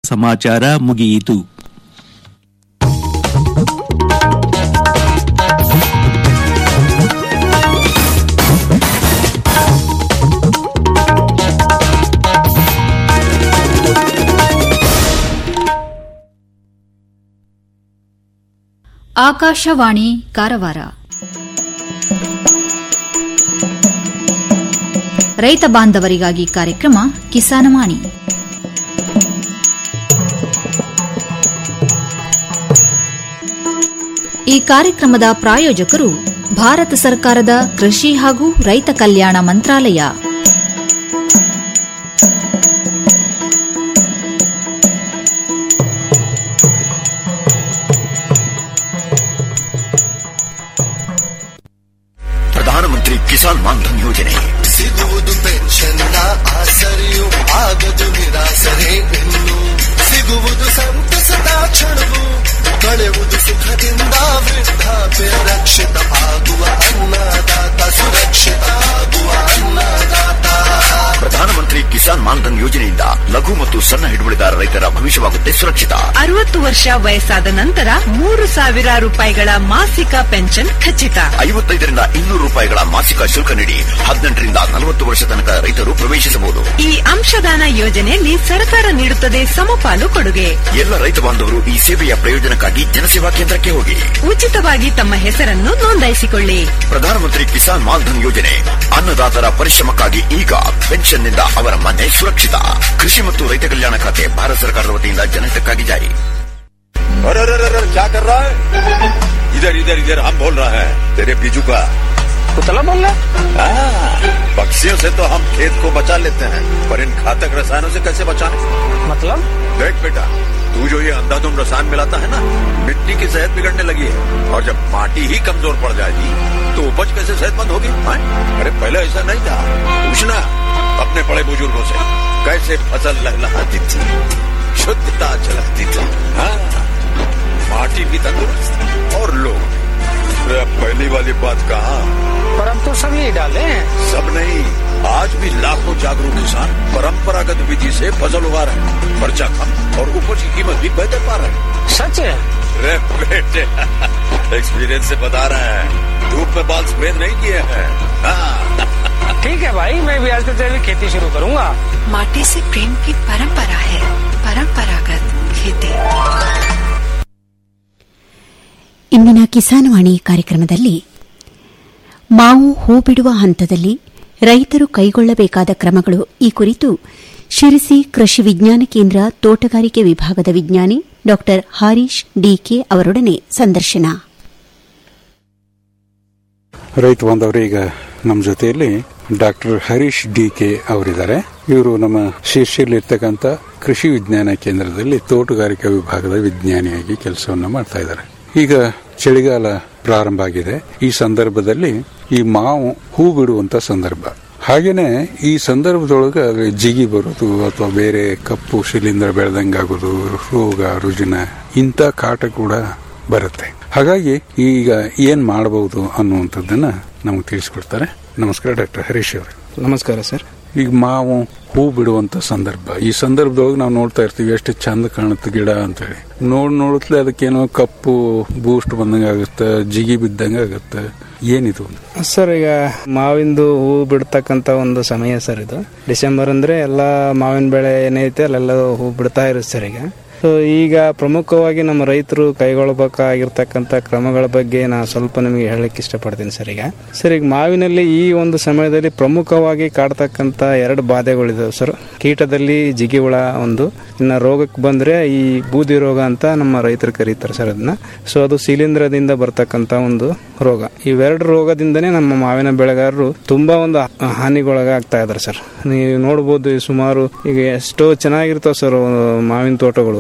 ಸಮಾಚಾರ ಮುಗಿಯಿತು ಆಕಾಶವಾಣಿ ಕಾರವಾರ ರೈತ ಬಾಂಧವರಿಗಾಗಿ ಕಾರ್ಯಕ್ರಮ ಕಿಸಾನವಾಣಿ ಈ ಕಾರ್ಯಕ್ರಮದ ಪ್ರಾಯೋಜಕರು ಭಾರತ ಸರ್ಕಾರದ ಕೃಷಿ ಹಾಗೂ ರೈತ ಕಲ್ಯಾಣ ಮಂತ್ರಾಲಯ ಪ್ರಧಾನಮಂತ್ರಿ ಕಿಸಾನ್ ಮಾನ್ಧನ್ ಯೋಜನೆ ಸಿಗುವುದು ಪೆನ್ಷನ್ನ ಆಸರೆಯು ಆಗದು ನಿರಾಸರೆ ಇನ್ನು ಸಿಗುವುದು ಸಂತಸದ ಕ್ಷಣವು ಕಳೆಯುವುದು ಸುಖದಿಂದ ವೃದ್ಧಾಪ್ಯ ರಕ್ಷಿತ ಆಗುವ ಅನ್ನದಾತ ಸುರಕ್ಷಿತ ಆಗುವ ಅನ್ನದಾತ ಪ್ರಧಾನಮಂತ್ರಿ ಕಿಸಾನ್ ಮಾನ್ಧನ್ ಯೋಜನೆಯಿಂದ ಲಘು ಮತ್ತು ಸಣ್ಣ ಹಿಡುವಳಿದಾರ ರೈತರ ಭವಿಷ್ಯವಾಗುತ್ತೆ ಸುರಕ್ಷಿತ ಅರವತ್ತು ವರ್ಷ ವಯಸ್ಸಾದ ನಂತರ ಮೂರು ಸಾವಿರ ರೂಪಾಯಿಗಳ ಮಾಸಿಕ ಪೆನ್ಷನ್ ಖಚಿತ ಐವತ್ತೈದರಿಂದ ಇನ್ನೂರು ರೂಪಾಯಿಗಳ ಮಾಸಿಕ ಶುಲ್ಕ ನೀಡಿ ಹದಿನೆಂಟರಿಂದ ನಲವತ್ತು ವರ್ಷ ತನಕ ರೈತರು ಪ್ರವೇಶಿಸಬಹುದು ಈ ಅಂಶದಾನ ಯೋಜನೆಯಲ್ಲಿ ಸರ್ಕಾರ ನೀಡುತ್ತದೆ ಸಮಪಾಲು ಕೊಡುಗೆ ಎಲ್ಲ ರೈತ ಬಾಂಧವರು ಈ ಸೇವೆಯ ಪ್ರಯೋಜನಕ್ಕಾಗಿ ಜನಸೇವಾ ಕೇಂದ್ರಕ್ಕೆ ಹೋಗಿ ಉಚಿತವಾಗಿ ತಮ್ಮ ಹೆಸರನ್ನು ನೋಂದಾಯಿಸಿಕೊಳ್ಳಿ ಪ್ರಧಾನಮಂತ್ರಿ ಕಿಸಾನ್ ಮಾನ್ಧನ್ ಯೋಜನೆ ಅನ್ನದಾತರ ಪರಿಶ್ರಮಕ್ಕಾಗಿ ಈಗ ಪೆನ್ಷನ್ನಿಂದ ಅವರ ಮನೆ ಸುರಕ್ಷಿತ ಕೃಷಿ ಮತ್ತು ರೈತ ಕಲ್ಯಾಣ ಖಾತೆ ಭಾರತ ಸರ್ಕಾರದ ವತಿಯಿಂದ ಜನಹಿತಕ್ಕಾಗಿ ಜಾರಿ अरे अरे अरे क्या कर रहा है इधर इधर इधर हम बोल रहे हैं तेरे बीजू का पुतला बोल रहा हाँ, पक्षियों से तो हम खेत को बचा लेते हैं पर इन घातक रसायनों से कैसे बचाएं मतलब देख बेटा तू जो ये अंधाधुंध रसायन मिलाता है ना मिट्टी की सेहत बिगड़ने लगी है और जब माटी ही कमजोर पड़ जाएगी तो उपज कैसे सेहतमंद होगी हाँ? अरे पहले ऐसा नहीं था पूछना अपने बड़े बुजुर्गों से कैसे फसल लहलहाती थी शुद्धता झलकती थी हाँ माटी भी तंदुरुस्त और लोग अरे अब पहली वाली बात कहा पर अब तो सब यही डाले हैं सब नहीं आज भी लाखों जागरूक किसान परंपरागत विधि से फसल उगा रहे हैं खर्चा कम और उपज की कीमत भी बेहतर पा रहे हैं सच है अरे बेटे एक्सपीरियंस से बता रहे हैं धूप में बाल सफेद नहीं किए हैं हाँ, ठीक है भाई मैं भी आज से तेरी खेती शुरू करूंगा माटी से प्रेम की परंपरा है परंपरागत खेती ಇಂದಿನ ಕಿಸಾನವಾಣಿ ಕಾರ್ಯಕ್ರಮದಲ್ಲಿ ಮಾವು ಹೂ ಬಿಡುವ ಹಂತದಲ್ಲಿ ರೈತರು ಕೈಗೊಳ್ಳಬೇಕಾದ ಕ್ರಮಗಳು ಈ ಕುರಿತು ಶಿರಸಿ ಕೃಷಿ ವಿಜ್ಞಾನ ಕೇಂದ್ರ ತೋಟಗಾರಿಕೆ ವಿಭಾಗದ ವಿಜ್ಞಾನಿ ಡಾ ಹರೀಶ್ ಡಿಕೆ ಅವರೊಡನೆ ಸಂದರ್ಶನ ರೈತ ಬಾಂಧವರು ಈಗ ನಮ್ಮ ಜೊತೆಯಲ್ಲಿ ಡಾಕ್ಟರ್ ಹರೀಶ್ ಡಿ ಕೆ ಅವರಿದ್ದಾರೆ ಇವರು ನಮ್ಮ ಶೀರ್ಷಿಯಲ್ಲಿರ್ತಕ್ಕಂಥ ಕೃಷಿ ವಿಜ್ಞಾನ ಕೇಂದ್ರದಲ್ಲಿ ತೋಟಗಾರಿಕಾ ವಿಭಾಗದ ವಿಜ್ಞಾನಿಯಾಗಿ ಕೆಲಸವನ್ನ ಮಾಡ್ತಾ ಇದ್ದಾರೆ ಈಗ ಚಳಿಗಾಲ ಪ್ರಾರಂಭ ಆಗಿದೆ ಈ ಸಂದರ್ಭದಲ್ಲಿ ಈ ಮಾವು ಹೂ ಬಿಡುವಂತ ಸಂದರ್ಭ ಹಾಗೇನೆ ಈ ಸಂದರ್ಭದೊಳಗೆ ಜಿಗಿ ಬರೋದು ಅಥವಾ ಬೇರೆ ಕಪ್ಪು ಶಿಲೀಂಧ್ರ ಬೆಳೆದಂಗಾಗೋದು ರೋಗ ರುಜಿನ ಇಂಥ ಕಾಟ ಕೂಡ ಬರುತ್ತೆ ಹಾಗಾಗಿ ಈಗ ಏನ್ ಮಾಡಬಹುದು ಅನ್ನುವಂಥದ್ದನ್ನ ನಮಗೆ ತಿಳಿಸ್ಕೊಡ್ತಾರೆ ನಮಸ್ಕಾರ ಡಾಕ್ಟರ್ ಹರೀಶ್ ಅವರು ನಮಸ್ಕಾರ ಸರ್ ಈಗ ಮಾವು ಹೂ ಬಿಡುವಂತ ಸಂದರ್ಭ ಈ ಸಂದರ್ಭದೊಳಗೆ ನಾವು ನೋಡ್ತಾ ಇರ್ತೀವಿ ಎಷ್ಟು ಚಂದ ಕಾಣುತ್ತೆ ಗಿಡ ಅಂತೇಳಿ ನೋಡ್ ನೋಡುತ್ತಲೇ ಅದಕ್ಕೇನೋ ಕಪ್ಪು ಬೂಸ್ಟ್ ಬಂದಂಗ ಆಗುತ್ತೆ ಜಿಗಿ ಬಿದ್ದಂಗ ಆಗುತ್ತೆ ಏನಿದು ಸರ್ ಈಗ ಮಾವಿಂದು ಹೂ ಬಿಡ್ತಕ್ಕಂತ ಒಂದು ಸಮಯ ಸರ್ ಇದು ಡಿಸೆಂಬರ್ ಅಂದ್ರೆ ಎಲ್ಲ ಮಾವಿನ ಬೆಳೆ ಏನೈತೆ ಅಲ್ಲೆಲ್ಲ ಹೂ ಬಿಡ್ತಾ ಇರುತ್ತೆ ಸರ್ ಈಗ ಸೊ ಈಗ ಪ್ರಮುಖವಾಗಿ ನಮ್ಮ ರೈತರು ಕೈಗೊಳ್ಳಬೇಕಾಗಿರ್ತಕ್ಕಂಥ ಕ್ರಮಗಳ ಬಗ್ಗೆ ನಾನು ಸ್ವಲ್ಪ ನಿಮಗೆ ಹೇಳಲಿಕ್ಕೆ ಇಷ್ಟಪಡ್ತೀನಿ ಸರ್ ಈಗ ಸರ್ ಈಗ ಮಾವಿನಲ್ಲಿ ಈ ಒಂದು ಸಮಯದಲ್ಲಿ ಪ್ರಮುಖವಾಗಿ ಕಾಡ್ತಕ್ಕಂಥ ಎರಡು ಬಾಧೆಗಳಿದಾವೆ ಸರ್ ಕೀಟದಲ್ಲಿ ಜಿಗಿ ಹುಳ ಒಂದು ಇನ್ನು ರೋಗಕ್ಕೆ ಬಂದ್ರೆ ಈ ಬೂದಿ ರೋಗ ಅಂತ ನಮ್ಮ ರೈತರು ಕರೀತಾರೆ ಸರ್ ಅದನ್ನ ಸೊ ಅದು ಶಿಲೀಂಧ್ರದಿಂದ ಬರ್ತಕ್ಕಂಥ ಒಂದು ರೋಗ ಇವೆರಡು ರೋಗದಿಂದನೇ ನಮ್ಮ ಮಾವಿನ ಬೆಳೆಗಾರರು ತುಂಬಾ ಒಂದು ಹಾನಿಗೊಳಗಾಗ್ತಾ ಇದಾರೆ ಸರ್ ನೀವು ನೋಡ್ಬೋದು ಈ ಸುಮಾರು ಈಗ ಎಷ್ಟೋ ಚೆನ್ನಾಗಿರ್ತಾವ ಸರ್ ಮಾವಿನ ತೋಟಗಳು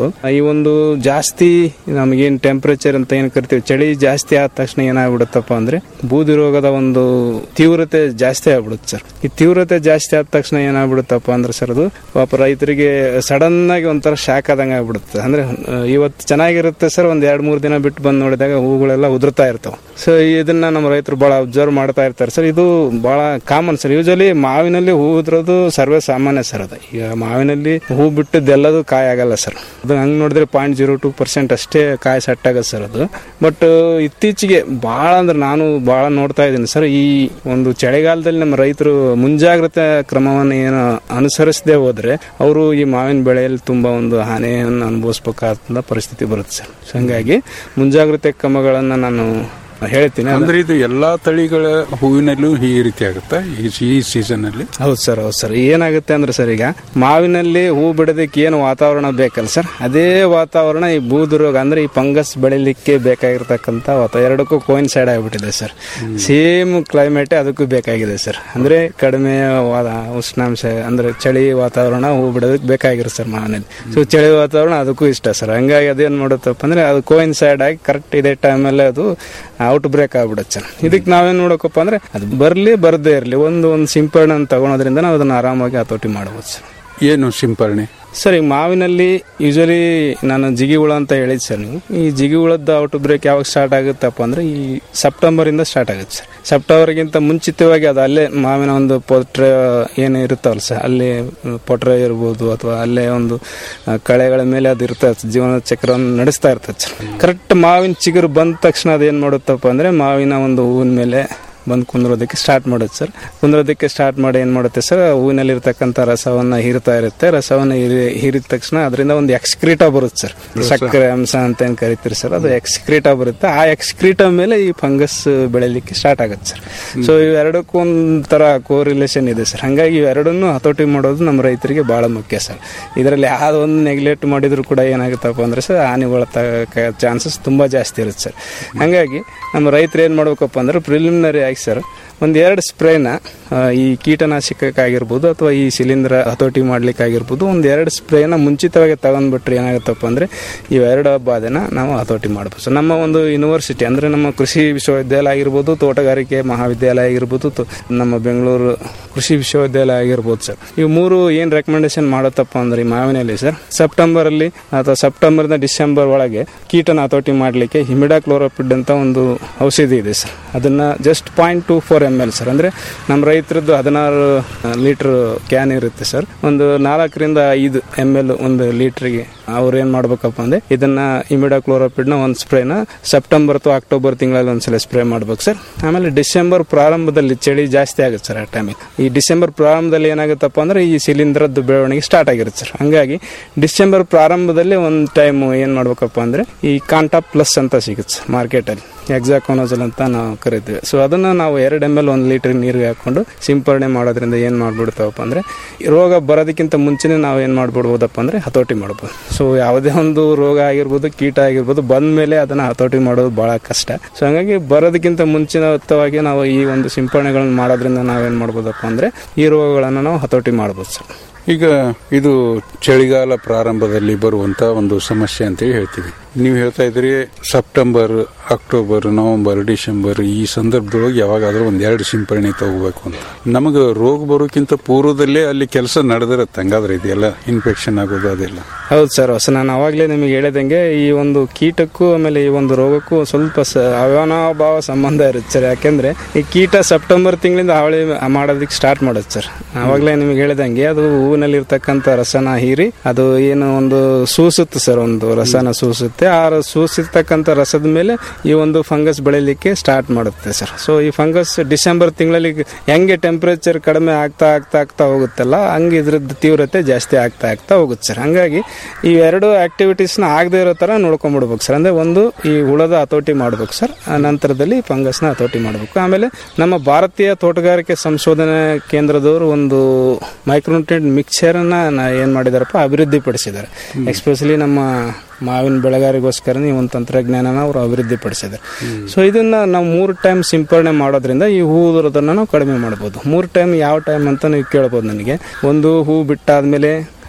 ಈ ಒಂದು ಜಾಸ್ತಿ ನಮಗೇನ್ ಟೆಂಪರೇಚರ್ ಅಂತ ಏನ್ ಕರಿತೀವಿ ಚಳಿ ಜಾಸ್ತಿ ಆದ ತಕ್ಷಣ ಏನಾಗ್ಬಿಡುತ್ತಪ್ಪ ಅಂದ್ರೆ ಬೂದಿ ರೋಗದ ಒಂದು ತೀವ್ರತೆ ಜಾಸ್ತಿ ಆಗ್ಬಿಡುತ್ತೆ ಸರ್ ಈ ತೀವ್ರತೆ ಜಾಸ್ತಿ ಆದ ತಕ್ಷಣ ಏನಾಗ್ಬಿಡುತ್ತಪ್ಪ ಅಂದ್ರೆ ಸರ್ ಅದು ಪಾಪ ರೈತರಿಗೆ ಸಡನ್ ಆಗಿ ಒಂಥರ ಶಾಕ್ ಆದಂಗೆ ಆಗ್ಬಿಡುತ್ತೆ ಅಂದ್ರೆ ಆ, ಇವತ್ತು ಚೆನ್ನಾಗಿರುತ್ತೆ ಸರ್ ಒಂದ್ ಎರಡ್ ಮೂರ್ ದಿನ ಬಿಟ್ಟು ಬಂದು ನೋಡಿದಾಗ ಹೂಗಳೆಲ್ಲ ಉದುರ್ತಾ ಇರ್ತಾವ ಸೊ ಇದನ್ನ ನಮ್ಮ ರೈತರು ಬಹಳ ಅಬ್ಸರ್ವ್ ಮಾಡ್ತಾ ಇರ್ತಾರೆ ಸರ್ ಇದು ಬಹಳ ಕಾಮನ್ ಸರ್ ಯೂಶಲಿ ಮಾವಿನಲ್ಲಿ ಹೂ ಉದ್ರೋದು ಸರ್ವೇ ಸಾಮಾನ್ಯ ಸರ್ ಅದು ಈಗ ಮಾವಿನಲ್ಲಿ ಹೂ ಬಿಟ್ಟದ್ದೆಲ್ಲದು ಕಾಯಿ ಆಗಲ್ಲ ಸರ್ ಅದು ಹಂಗ್ ನೋಡಿದ್ರೆ ಪಾಯಿಂಟ್ ಜೀರೋ ಟೂ ಪರ್ಸೆಂಟ್ ಅಷ್ಟೇ ಕಾಯಿ ಸೆಟ್ ಆಗತ್ತೆ ಸರ್ ಅದು ಬಟ್ ಇತ್ತೀಚೆಗೆ ಬಹಳ ಅಂದ್ರೆ ನಾನು ಬಹಳ ನೋಡ್ತಾ ಇದ್ದೀನಿ ಸರ್ ಈ ಒಂದು ಚಳಿಗಾಲದಲ್ಲಿ ನಮ್ಮ ರೈತರು ಮುಂಜಾಗ್ರತೆ ಕ್ರಮವನ್ನು ಏನು ಅನುಸರಿಸದೆ ಹೋದ್ರೆ ಅವರು ಈ ಮಾವಿನ ಬೆಳೆಯಲ್ಲಿ ತುಂಬಾ ಒಂದು ಹಾನಿಯನ್ನು ಅನುಭವಿಸಬೇಕಾದ ಪರಿಸ್ಥಿತಿ ಬರುತ್ತೆ ಸರ್ ಸೊ ಹಂಗಾಗಿ ಮುಂಜಾಗ್ರತೆ ಕ್ರಮಗಳನ್ನು ನಾನು ಹೇಳ್ತೀನಿ ಅಂದ್ರೆ ಇದು ಎಲ್ಲಾ ತಳಿಗಳ ಹೂವಿನಲ್ಲೂ ಈ ರೀತಿ ಆಗುತ್ತಾ ಈ- ಈ ಸೀಸನ್ ಅಲ್ಲಿ ಹೌದು ಸರ್ ಹೌದು ಸರ್ ಏನಾಗುತ್ತೆ ಅಂದ್ರೆ ಸರ್ ಈಗ ಮಾವಿನಲ್ಲಿ ಹೂ ಬಿಡೋದಕ್ಕೆ ಏನು ವಾತಾವರಣ ಬೇಕಲ್ಲ ಸರ್ ಅದೇ ವಾತಾವರಣ ಈ ಬೂದು ರೋಗ ಅಂದ್ರೆ ಈ ಫಂಗಸ್ ಬೆಳಿಲಿಕ್ಕೆ ಬೇಕಾಗಿರ್ತಕ್ಕಂಥ ವಾತಾವರಣ ಎರಡಕ್ಕೂ ಕೋಯಿನ್ ಸೈಡ್ ಆಗಿಬಿಟ್ಟಿದೆ ಸರ್ ಸೇಮ್ ಕ್ಲೈಮೇಟ್ ಅದಕ್ಕೂ ಬೇಕಾಗಿದೆ ಸರ್ ಅಂದ್ರೆ ಕಡಿಮೆ ವಾ- ಉಷ್ಣಾಂಶ ಅಂದ್ರೆ ಚಳಿ ವಾತಾವರಣ ಹೂ ಬಿಡೋದಕ್ಕೆ ಬೇಕಾಗಿರುತ್ತೆ ಸರ್ ಮಾವಿನಲ್ಲಿ ಸೊ ಚಳಿ ವಾತಾವರಣ ಅದಕ್ಕೂ ಇಷ್ಟ ಸರ್ ಹಂಗಾಗಿ ಅದೇನ್ ಮಾಡುತ್ತಪ್ಪ ಅಂದ್ರೆ ಅದು ಕೋಯಿನ್ ಸೈಡ್ ಆಗಿ ಕರೆಕ್ಟ್ ಇದೇ ಟೈಮಲ್ಲೇ ಅದು ಔಟ್ ಬ್ರೇಕ್ ಆಗ್ಬಿಡುತ್ತೆ ಸರ್ ಇದಕ್ಕೆ ನಾವೇನ್ ನೋಡಕಪ್ಪ ಅಂದ್ರೆ ಅದು ಬರ್ಲಿ ಬರ್ದೇ ಇರಲಿ ಒಂದು ಒಂದು ಸಿಂಪಡಣೆ ತಗೊಳೋದ್ರಿಂದ ನಾವು ಅದನ್ನ ಆರಾಮಾಗಿ ಹತೋಟಿ ಮಾಡಬಹುದು ಸರ್ ಏನು ಸಿಂಪರಣೆ ಸರ್ ಈಗ ಮಾವಿನಲ್ಲಿ ಯೂಶಲಿ ನಾನು ಜಿಗಿ ಹುಳ ಅಂತ ಹೇಳಿದ್ ಸರ್ ನೀವು ಈ ಜಿಗಿ ಹುಳದ ಔಟ್ ಬ್ರೇಕ್ ಯಾವಾಗ ಸ್ಟಾರ್ಟ್ ಆಗುತ್ತಪ್ಪ ಅಂದ್ರೆ ಈ ಸೆಪ್ಟೆಂಬರ್ ಇಂದ ಸ್ಟಾರ್ಟ್ ಆಗುತ್ತೆ ಸರ್ ಸೆಪ್ಟೆಂಬರ್ಗಿಂತ ಮುಂಚಿತವಾಗಿ ಅದು ಅಲ್ಲೇ ಮಾವಿನ ಒಂದು ಪೊಟ್ರೆ ಏನು ಇರುತ್ತವಲ್ಲ ಸರ್ ಅಲ್ಲಿ ಪೊಟ್ರೆ ಇರ್ಬೋದು ಅಥವಾ ಅಲ್ಲೇ ಒಂದು ಆ, ಕಳೆಗಳ ಮೇಲೆ ಅದು ಇರ್ತದೆ ಜೀವನ ಚಕ್ರವನ್ನು ನಡೆಸ್ತಾ ಇರ್ತದೆ ಸರ್ ಕರೆಕ್ಟ್ ಮಾವಿನ ಚಿಗುರು ಬಂದ ತಕ್ಷಣ ಅದು ಏನು ಮಾಡುತ್ತಪ್ಪ ಅಂದ್ರೆ ಮಾವಿನ ಒಂದು ಹೂವಿನ ಮೇಲೆ ಬಂದು ಕುಂದ್ರೋದಕ್ಕೆ ಸ್ಟಾರ್ಟ್ ಮಾಡುತ್ತೆ ಸರ್ ಕುಂದ್ರೋದಕ್ಕೆ ಸ್ಟಾರ್ಟ್ ಮಾಡಿ ಏನು ಮಾಡುತ್ತೆ ಸರ್ ಹೂವಿನಲ್ಲಿ ಇರ್ತಕ್ಕಂಥ ರಸವನ್ನ ಹೀರ್ತಾ ಇರುತ್ತೆ ರಸವನ್ನ ಹೀರಿ ಹೀರಿದ ತಕ್ಷಣ ಅದರಿಂದ ಒಂದು ಎಕ್ಸ್ಕ್ರೀಟ ಬರುತ್ತೆ ಸರ್ ಸಕ್ಕರೆ ಅಂಶ ಅಂತ ಏನು ಕರಿತೀರಿ ಸರ್ ಅದು ಎಕ್ಸ್ಕ್ರೀಟ ಬರುತ್ತೆ ಆ ಎಕ್ಸ್ಕ್ರೀಟ ಮೇಲೆ ಈ ಫಂಗಸ್ ಬೆಳಿಲಿಕ್ಕೆ ಸ್ಟಾರ್ಟ್ ಆಗುತ್ತೆ ಸರ್ ಸೊ ಇವೆರಡಕ್ಕೂ ಒಂಥರ ಕೋರಿಲೇಷನ್ ಇದೆ ಸರ್ ಹಾಗಾಗಿ ಇವೆರಡನ್ನು ಹತೋಟಿ ಮಾಡೋದು ನಮ್ಮ ರೈತರಿಗೆ ಬಹಳ ಮುಖ್ಯ ಸರ್ ಇದರಲ್ಲಿ ಯಾವ್ದು ಒಂದು ನೆಗ್ಲೆಕ್ಟ್ ಮಾಡಿದ್ರು ಕೂಡ ಏನಾಗುತ್ತಪ್ಪ ಅಂದ್ರೆ ಸರ್ ಹಾನಿ ಒಳತಕ್ಕ ಚಾನ್ಸಸ್ ತುಂಬಾ ಜಾಸ್ತಿ ಇರುತ್ತೆ ಸರ್ ಹಾಗಾಗಿ ನಮ್ಮ ರೈತರು ಏನು ಮಾಡ್ಬೇಕಪ್ಪ ಅಂದ್ರೆ ಪ್ರಿಲಿಮಿನರಿ ಆಗಿ ಸರ್ ಒಂದು ಎರಡು ಸ್ಪ್ರೇನ ಈ ಕೀಟನಾಶಕಕ್ಕಾಗಿರ್ಬೋದು ಅಥವಾ ಈ ಶಿಲೀಂಧ್ರ ಹತೋಟಿ ಮಾಡ್ಲಿಕ್ಕಾಗಿರ್ಬೋದು ಒಂದು ಎರಡು ಸ್ಪ್ರೇನ ಮುಂಚಿತವಾಗಿ ತಗೊಂಡ್ಬಿಟ್ರೆ ಏನಾಗುತ್ತಪ್ಪ ಅಂದ್ರೆ ಇವೆರಡು ಬಾಧೆನ ನಾವು ಹತೋಟಿ ಮಾಡ್ಬೋದು ಸರ್ ನಮ್ಮ ಒಂದು ಯೂನಿವರ್ಸಿಟಿ ಅಂದ್ರೆ ನಮ್ಮ ಕೃಷಿ ವಿಶ್ವವಿದ್ಯಾಲಯ ಆಗಿರ್ಬೋದು ತೋಟಗಾರಿಕೆ ಮಹಾವಿದ್ಯಾಲಯ ಆಗಿರ್ಬೋದು ತು- ನಮ್ಮ ಬೆಂಗಳೂರು ಕೃಷಿ ವಿಶ್ವವಿದ್ಯಾಲಯ ಆಗಿರ್ಬೋದು ಸರ್ ಇವು ಮೂರು ಏನ್ ರೆಕಮೆಂಡೇಶನ್ ಮಾಡುತ್ತಪ್ಪ ಅಂದ್ರೆ ಈ ಮಾವಿನಲ್ಲಿ ಸರ್ ಸೆಪ್ಟೆಂಬರ್ ಅಲ್ಲಿ ಅಥವಾ ಸೆಪ್ಟೆಂಬರ್ ಡಿಸೆಂಬರ್ ಒಳಗೆ ಕೀಟನ ಹತೋಟಿ ಮಾಡಲಿಕ್ಕೆ ಹಿಮಿಡಾ ಕ್ಲೋರೋಪಿಡ್ ಅಂತ ಒಂದು ಔಷಧಿ ಇದೆ ಸರ್ ಅದನ್ನ just point two four M L sir ಅಂದ್ರೆ ನಮ್ಮ ರೈತರದ್ದು ಹದಿನಾರು ಲೀಟರ್ ಕ್ಯಾನ್ ಇರುತ್ತೆ ಸರ್ ಒಂದು ನಾಲ್ಕರಿಂದ ಐದು ಎಮ್ ಎಲ್ ಒಂದು ಲೀಟರ್ಗೆ ಅವ್ರು ಏನ್ ಮಾಡ್ಬೇಕಪ್ಪ ಅಂದ್ರೆ ಇದನ್ನ ಇಮಿಡಾ ಕ್ಲೋರೋಪಿಡ್ ನ ಒಂದು ಸ್ಪ್ರೇನ ಸೆಪ್ಟೆಂಬರ್ ಅಥವಾ ಅಕ್ಟೋಬರ್ ತಿಂಗಳಲ್ಲಿ ಒಂದ್ಸಲ ಸ್ಪ್ರೇ ಮಾಡ್ಬೇಕು ಸರ್ ಆಮೇಲೆ ಡಿಸೆಂಬರ್ ಪ್ರಾರಂಭದಲ್ಲಿ ಚಳಿ ಜಾಸ್ತಿ ಆಗುತ್ತೆ ಸರ್ ಆ ಟೈಮಿಗೆ ಈ ಡಿಸೆಂಬರ್ ಪ್ರಾರಂಭದಲ್ಲಿ ಏನಾಗುತ್ತಪ್ಪ ಅಂದ್ರೆ ಈ ಶಿಲೀಂಧ್ರದ್ದು ಬೆಳವಣಿಗೆ ಸ್ಟಾರ್ಟ್ ಆಗಿರುತ್ತೆ ಸರ್ ಹಂಗಾಗಿ ಡಿಸೆಂಬರ್ ಪ್ರಾರಂಭದಲ್ಲಿ ಒಂದು ಟೈಮ್ ಏನ್ ಮಾಡ್ಬೇಕಪ್ಪ ಅಂದ್ರೆ ಈ ಕಾಂಟಾ ಪ್ಲಸ್ ಅಂತ ಸಿಗುತ್ತೆ ಸರ್ ಮಾರ್ಕೆಟಲ್ಲಿ ಎಕ್ಸಾಕೋನೋಜಲ್ ಅಂತ ನಾವು ಕರಿತೀವಿ ಸೊ ಅದನ್ನ ನಾವು ಎರಡು ಎಮ್ ಎಲ್ ಒಂದು ಲೀಟರ್ ನೀರಿಗೆ ಹಾಕೊಂಡು ಸಿಂಪರಣೆ ಮಾಡೋದ್ರಿಂದ ಏನ್ ಮಾಡ್ಬಿಡ್ತಾವಪ್ಪ ಅಂದ್ರೆ ಈ ರೋಗ ಬರೋದಕ್ಕಿಂತ ಮುಂಚೆನೆ ನಾವು ಏನ್ ಮಾಡ್ಬಿಡ್ಬೋದಪ್ಪ ಅಂದ್ರೆ ಹತೋಟಿ ಮಾಡ್ಬೋದು ಸೊ ಯಾವುದೇ ಒಂದು ರೋಗ ಆಗಿರ್ಬೋದು ಕೀಟ ಆಗಿರ್ಬೋದು ಬಂದ ಮೇಲೆ ಅದನ್ನ ಹತೋಟಿ ಮಾಡೋದು ಬಹಳ ಕಷ್ಟ ಸೊ ಹಂಗಾಗಿ ಬರೋದಕ್ಕಿಂತ ಮುಂಚಿತವಾಗಿ ನಾವು ಈ ಒಂದು ಸಿಂಪರಣೆಗಳನ್ನ ಮಾಡೋದ್ರಿಂದ ನಾವೇನ್ ಮಾಡ್ಬೋದಪ್ಪ ಅಂದ್ರೆ ಈ ರೋಗಗಳನ್ನ ನಾವು ಹತೋಟಿ ಮಾಡ್ಬೋದು ಸರ್ ಈಗ ಇದು ಚಳಿಗಾಲ ಪ್ರಾರಂಭದಲ್ಲಿ ಬರುವಂತ ಒಂದು ಸಮಸ್ಯೆ ಅಂತ ಹೇಳ್ತೀವಿ ನೀವು ಹೇಳ್ತಾ ಇದ್ರಿ ಸೆಪ್ಟೆಂಬರ್ ಅಕ್ಟೋಬರ್ ನವೆಂಬರ್ ಡಿಸೆಂಬರ್ ಈ ಸಂದರ್ಭದೊಳಗೆ ಯಾವಾಗಾದ್ರೂ ಒಂದ್ ಎರಡು ಸಿಂಪರಣೆ ತಗೋಬೇಕು ಅಂತ ನಮಗೆ ರೋಗ ಬರೋಕ್ಕಿಂತ ಪೂರ್ವದಲ್ಲೇ ಅಲ್ಲಿ ಕೆಲಸ ನಡೆದಿರತ್ತೆ ಹಂಗಾದ್ರೆ ಇದೆಲ್ಲ ಇನ್ಫೆಕ್ಷನ್ ಆಗೋದು ಅದೆಲ್ಲ ಹೌದು ಸರ್ ಹೊಸ ನಾನು ಅವಾಗಲೇ ನಿಮಗೆ ಹೇಳಿದಂಗೆ ಈ ಒಂದು ಕೀಟಕ್ಕೂ ಆಮೇಲೆ ಈ ಒಂದು ರೋಗಕ್ಕೂ ಸ್ವಲ್ಪ ಸ- ಅವಿನಾಭಾವ ಸಂಬಂಧ ಇರುತ್ತೆ ಸರ್ ಯಾಕೆಂದ್ರೆ ಈ ಕೀಟ ಸೆಪ್ಟೆಂಬರ್ ತಿಂಗಳಿಂದ ಹಾವಳಿ ಮಾಡೋದಕ್ಕೆ ಸ್ಟಾರ್ಟ್ ಮಾಡುತ್ತೆ ಸರ್ ಅವಾಗಲೇ ನಿಮಗೆ ಹೇಳಿದಂಗೆ ಅದು ಹೂವಿನಲ್ಲಿ ಇರ್ತಕ್ಕಂಥ ರಸನ ಹೀರಿ ಅದು ಏನು ಒಂದು ಸೂಸುತ್ತೆ ಸರ್ ಒಂದು ರಸನ ಸೂಸುತ್ತೆ ಆ ರ- ಸೂಸಿರ್ತಕ್ಕಂಥ ರಸದ ಮೇಲೆ ಈ ಒಂದು ಫಂಗಸ್ ಬೆಳಿಲಿಕ್ಕೆ ಸ್ಟಾರ್ಟ್ ಮಾಡುತ್ತೆ ಸರ್ ಸೊ ಈ ಫಂಗಸ್ ಡಿಸೆಂಬರ್ ತಿಂಗಳಲ್ಲಿ ಹೆಂಗೆ ಟೆಂಪರೇಚರ್ ಕಡಿಮೆ ಆಗ್ತಾ ಆಗ್ತಾ ಆಗ್ತಾ ಹೋಗುತ್ತಲ್ಲ ಹಂಗೆ ಇದ್ರದ್ದು ತೀವ್ರತೆ ಜಾಸ್ತಿ ಆಗ್ತಾ ಆಗ್ತಾ ಹೋಗುತ್ತೆ ಸರ್ ಹಂಗಾಗಿ ಈ ಎರಡು ಆಕ್ಟಿವಿಟೀಸ್ನ ಆಗದೆ ಇರೋ ತರ ನೋಡ್ಕೊಂಡ್ಬಿಡ್ಬೇಕು ಸರ್ ಅಂದ್ರೆ ಒಂದು ಈ ಹುಳದ ಹತೋಟಿ ಮಾಡ್ಬೇಕು ಸರ್ ಆ ನಂತರದಲ್ಲಿ ಫಂಗಸ್ನ ಹತೋಟಿ ಮಾಡಬೇಕು ಆಮೇಲೆ ನಮ್ಮ ಭಾರತೀಯ ತೋಟಗಾರಿಕೆ ಸಂಶೋಧನಾ ಕೇಂದ್ರದವರು ಒಂದು ಮೈಕ್ರೋನ್ಯೂಟ್ರಿಯೆಂಟ್ ಮಿಕ್ಸರ್ ಅನ್ನ ನ- ಏನ್ ಮಾಡಿದಾರಪ್ಪ ಅಭಿವೃದ್ಧಿ ಪಡಿಸಿದ್ದಾರೆ ಎಸ್ಪೆಷಲಿ ನಮ್ಮ ಮಾವಿನ ಬೆಳೆಗಾರಿಗೋಸ್ಕರ ಈ ಒಂದು ತಂತ್ರಜ್ಞಾನನ ಅವರು ಅಭಿವೃದ್ಧಿ ಪಡಿಸಿದ್ದಾರೆ ಸೊ ಇದನ್ನ ನಾವು ಮೂರು ಟೈಮ್ ಸಿಂಪರಣೆ ಮಾಡೋದ್ರಿಂದ ಈ ಹೂ ಉದುರೋದನ್ನ ನಾವು ಕಡಿಮೆ ಮಾಡ್ಬೋದು ಮೂರು ಟೈಮ್ ಯಾವ ಟೈಮ್ ಅಂತ ನೀವು ಕೇಳ್ಬೋದು ನನಗೆ ಒಂದು ಹೂ ಬಿಟ್ಟಾದ್ಮೇಲೆ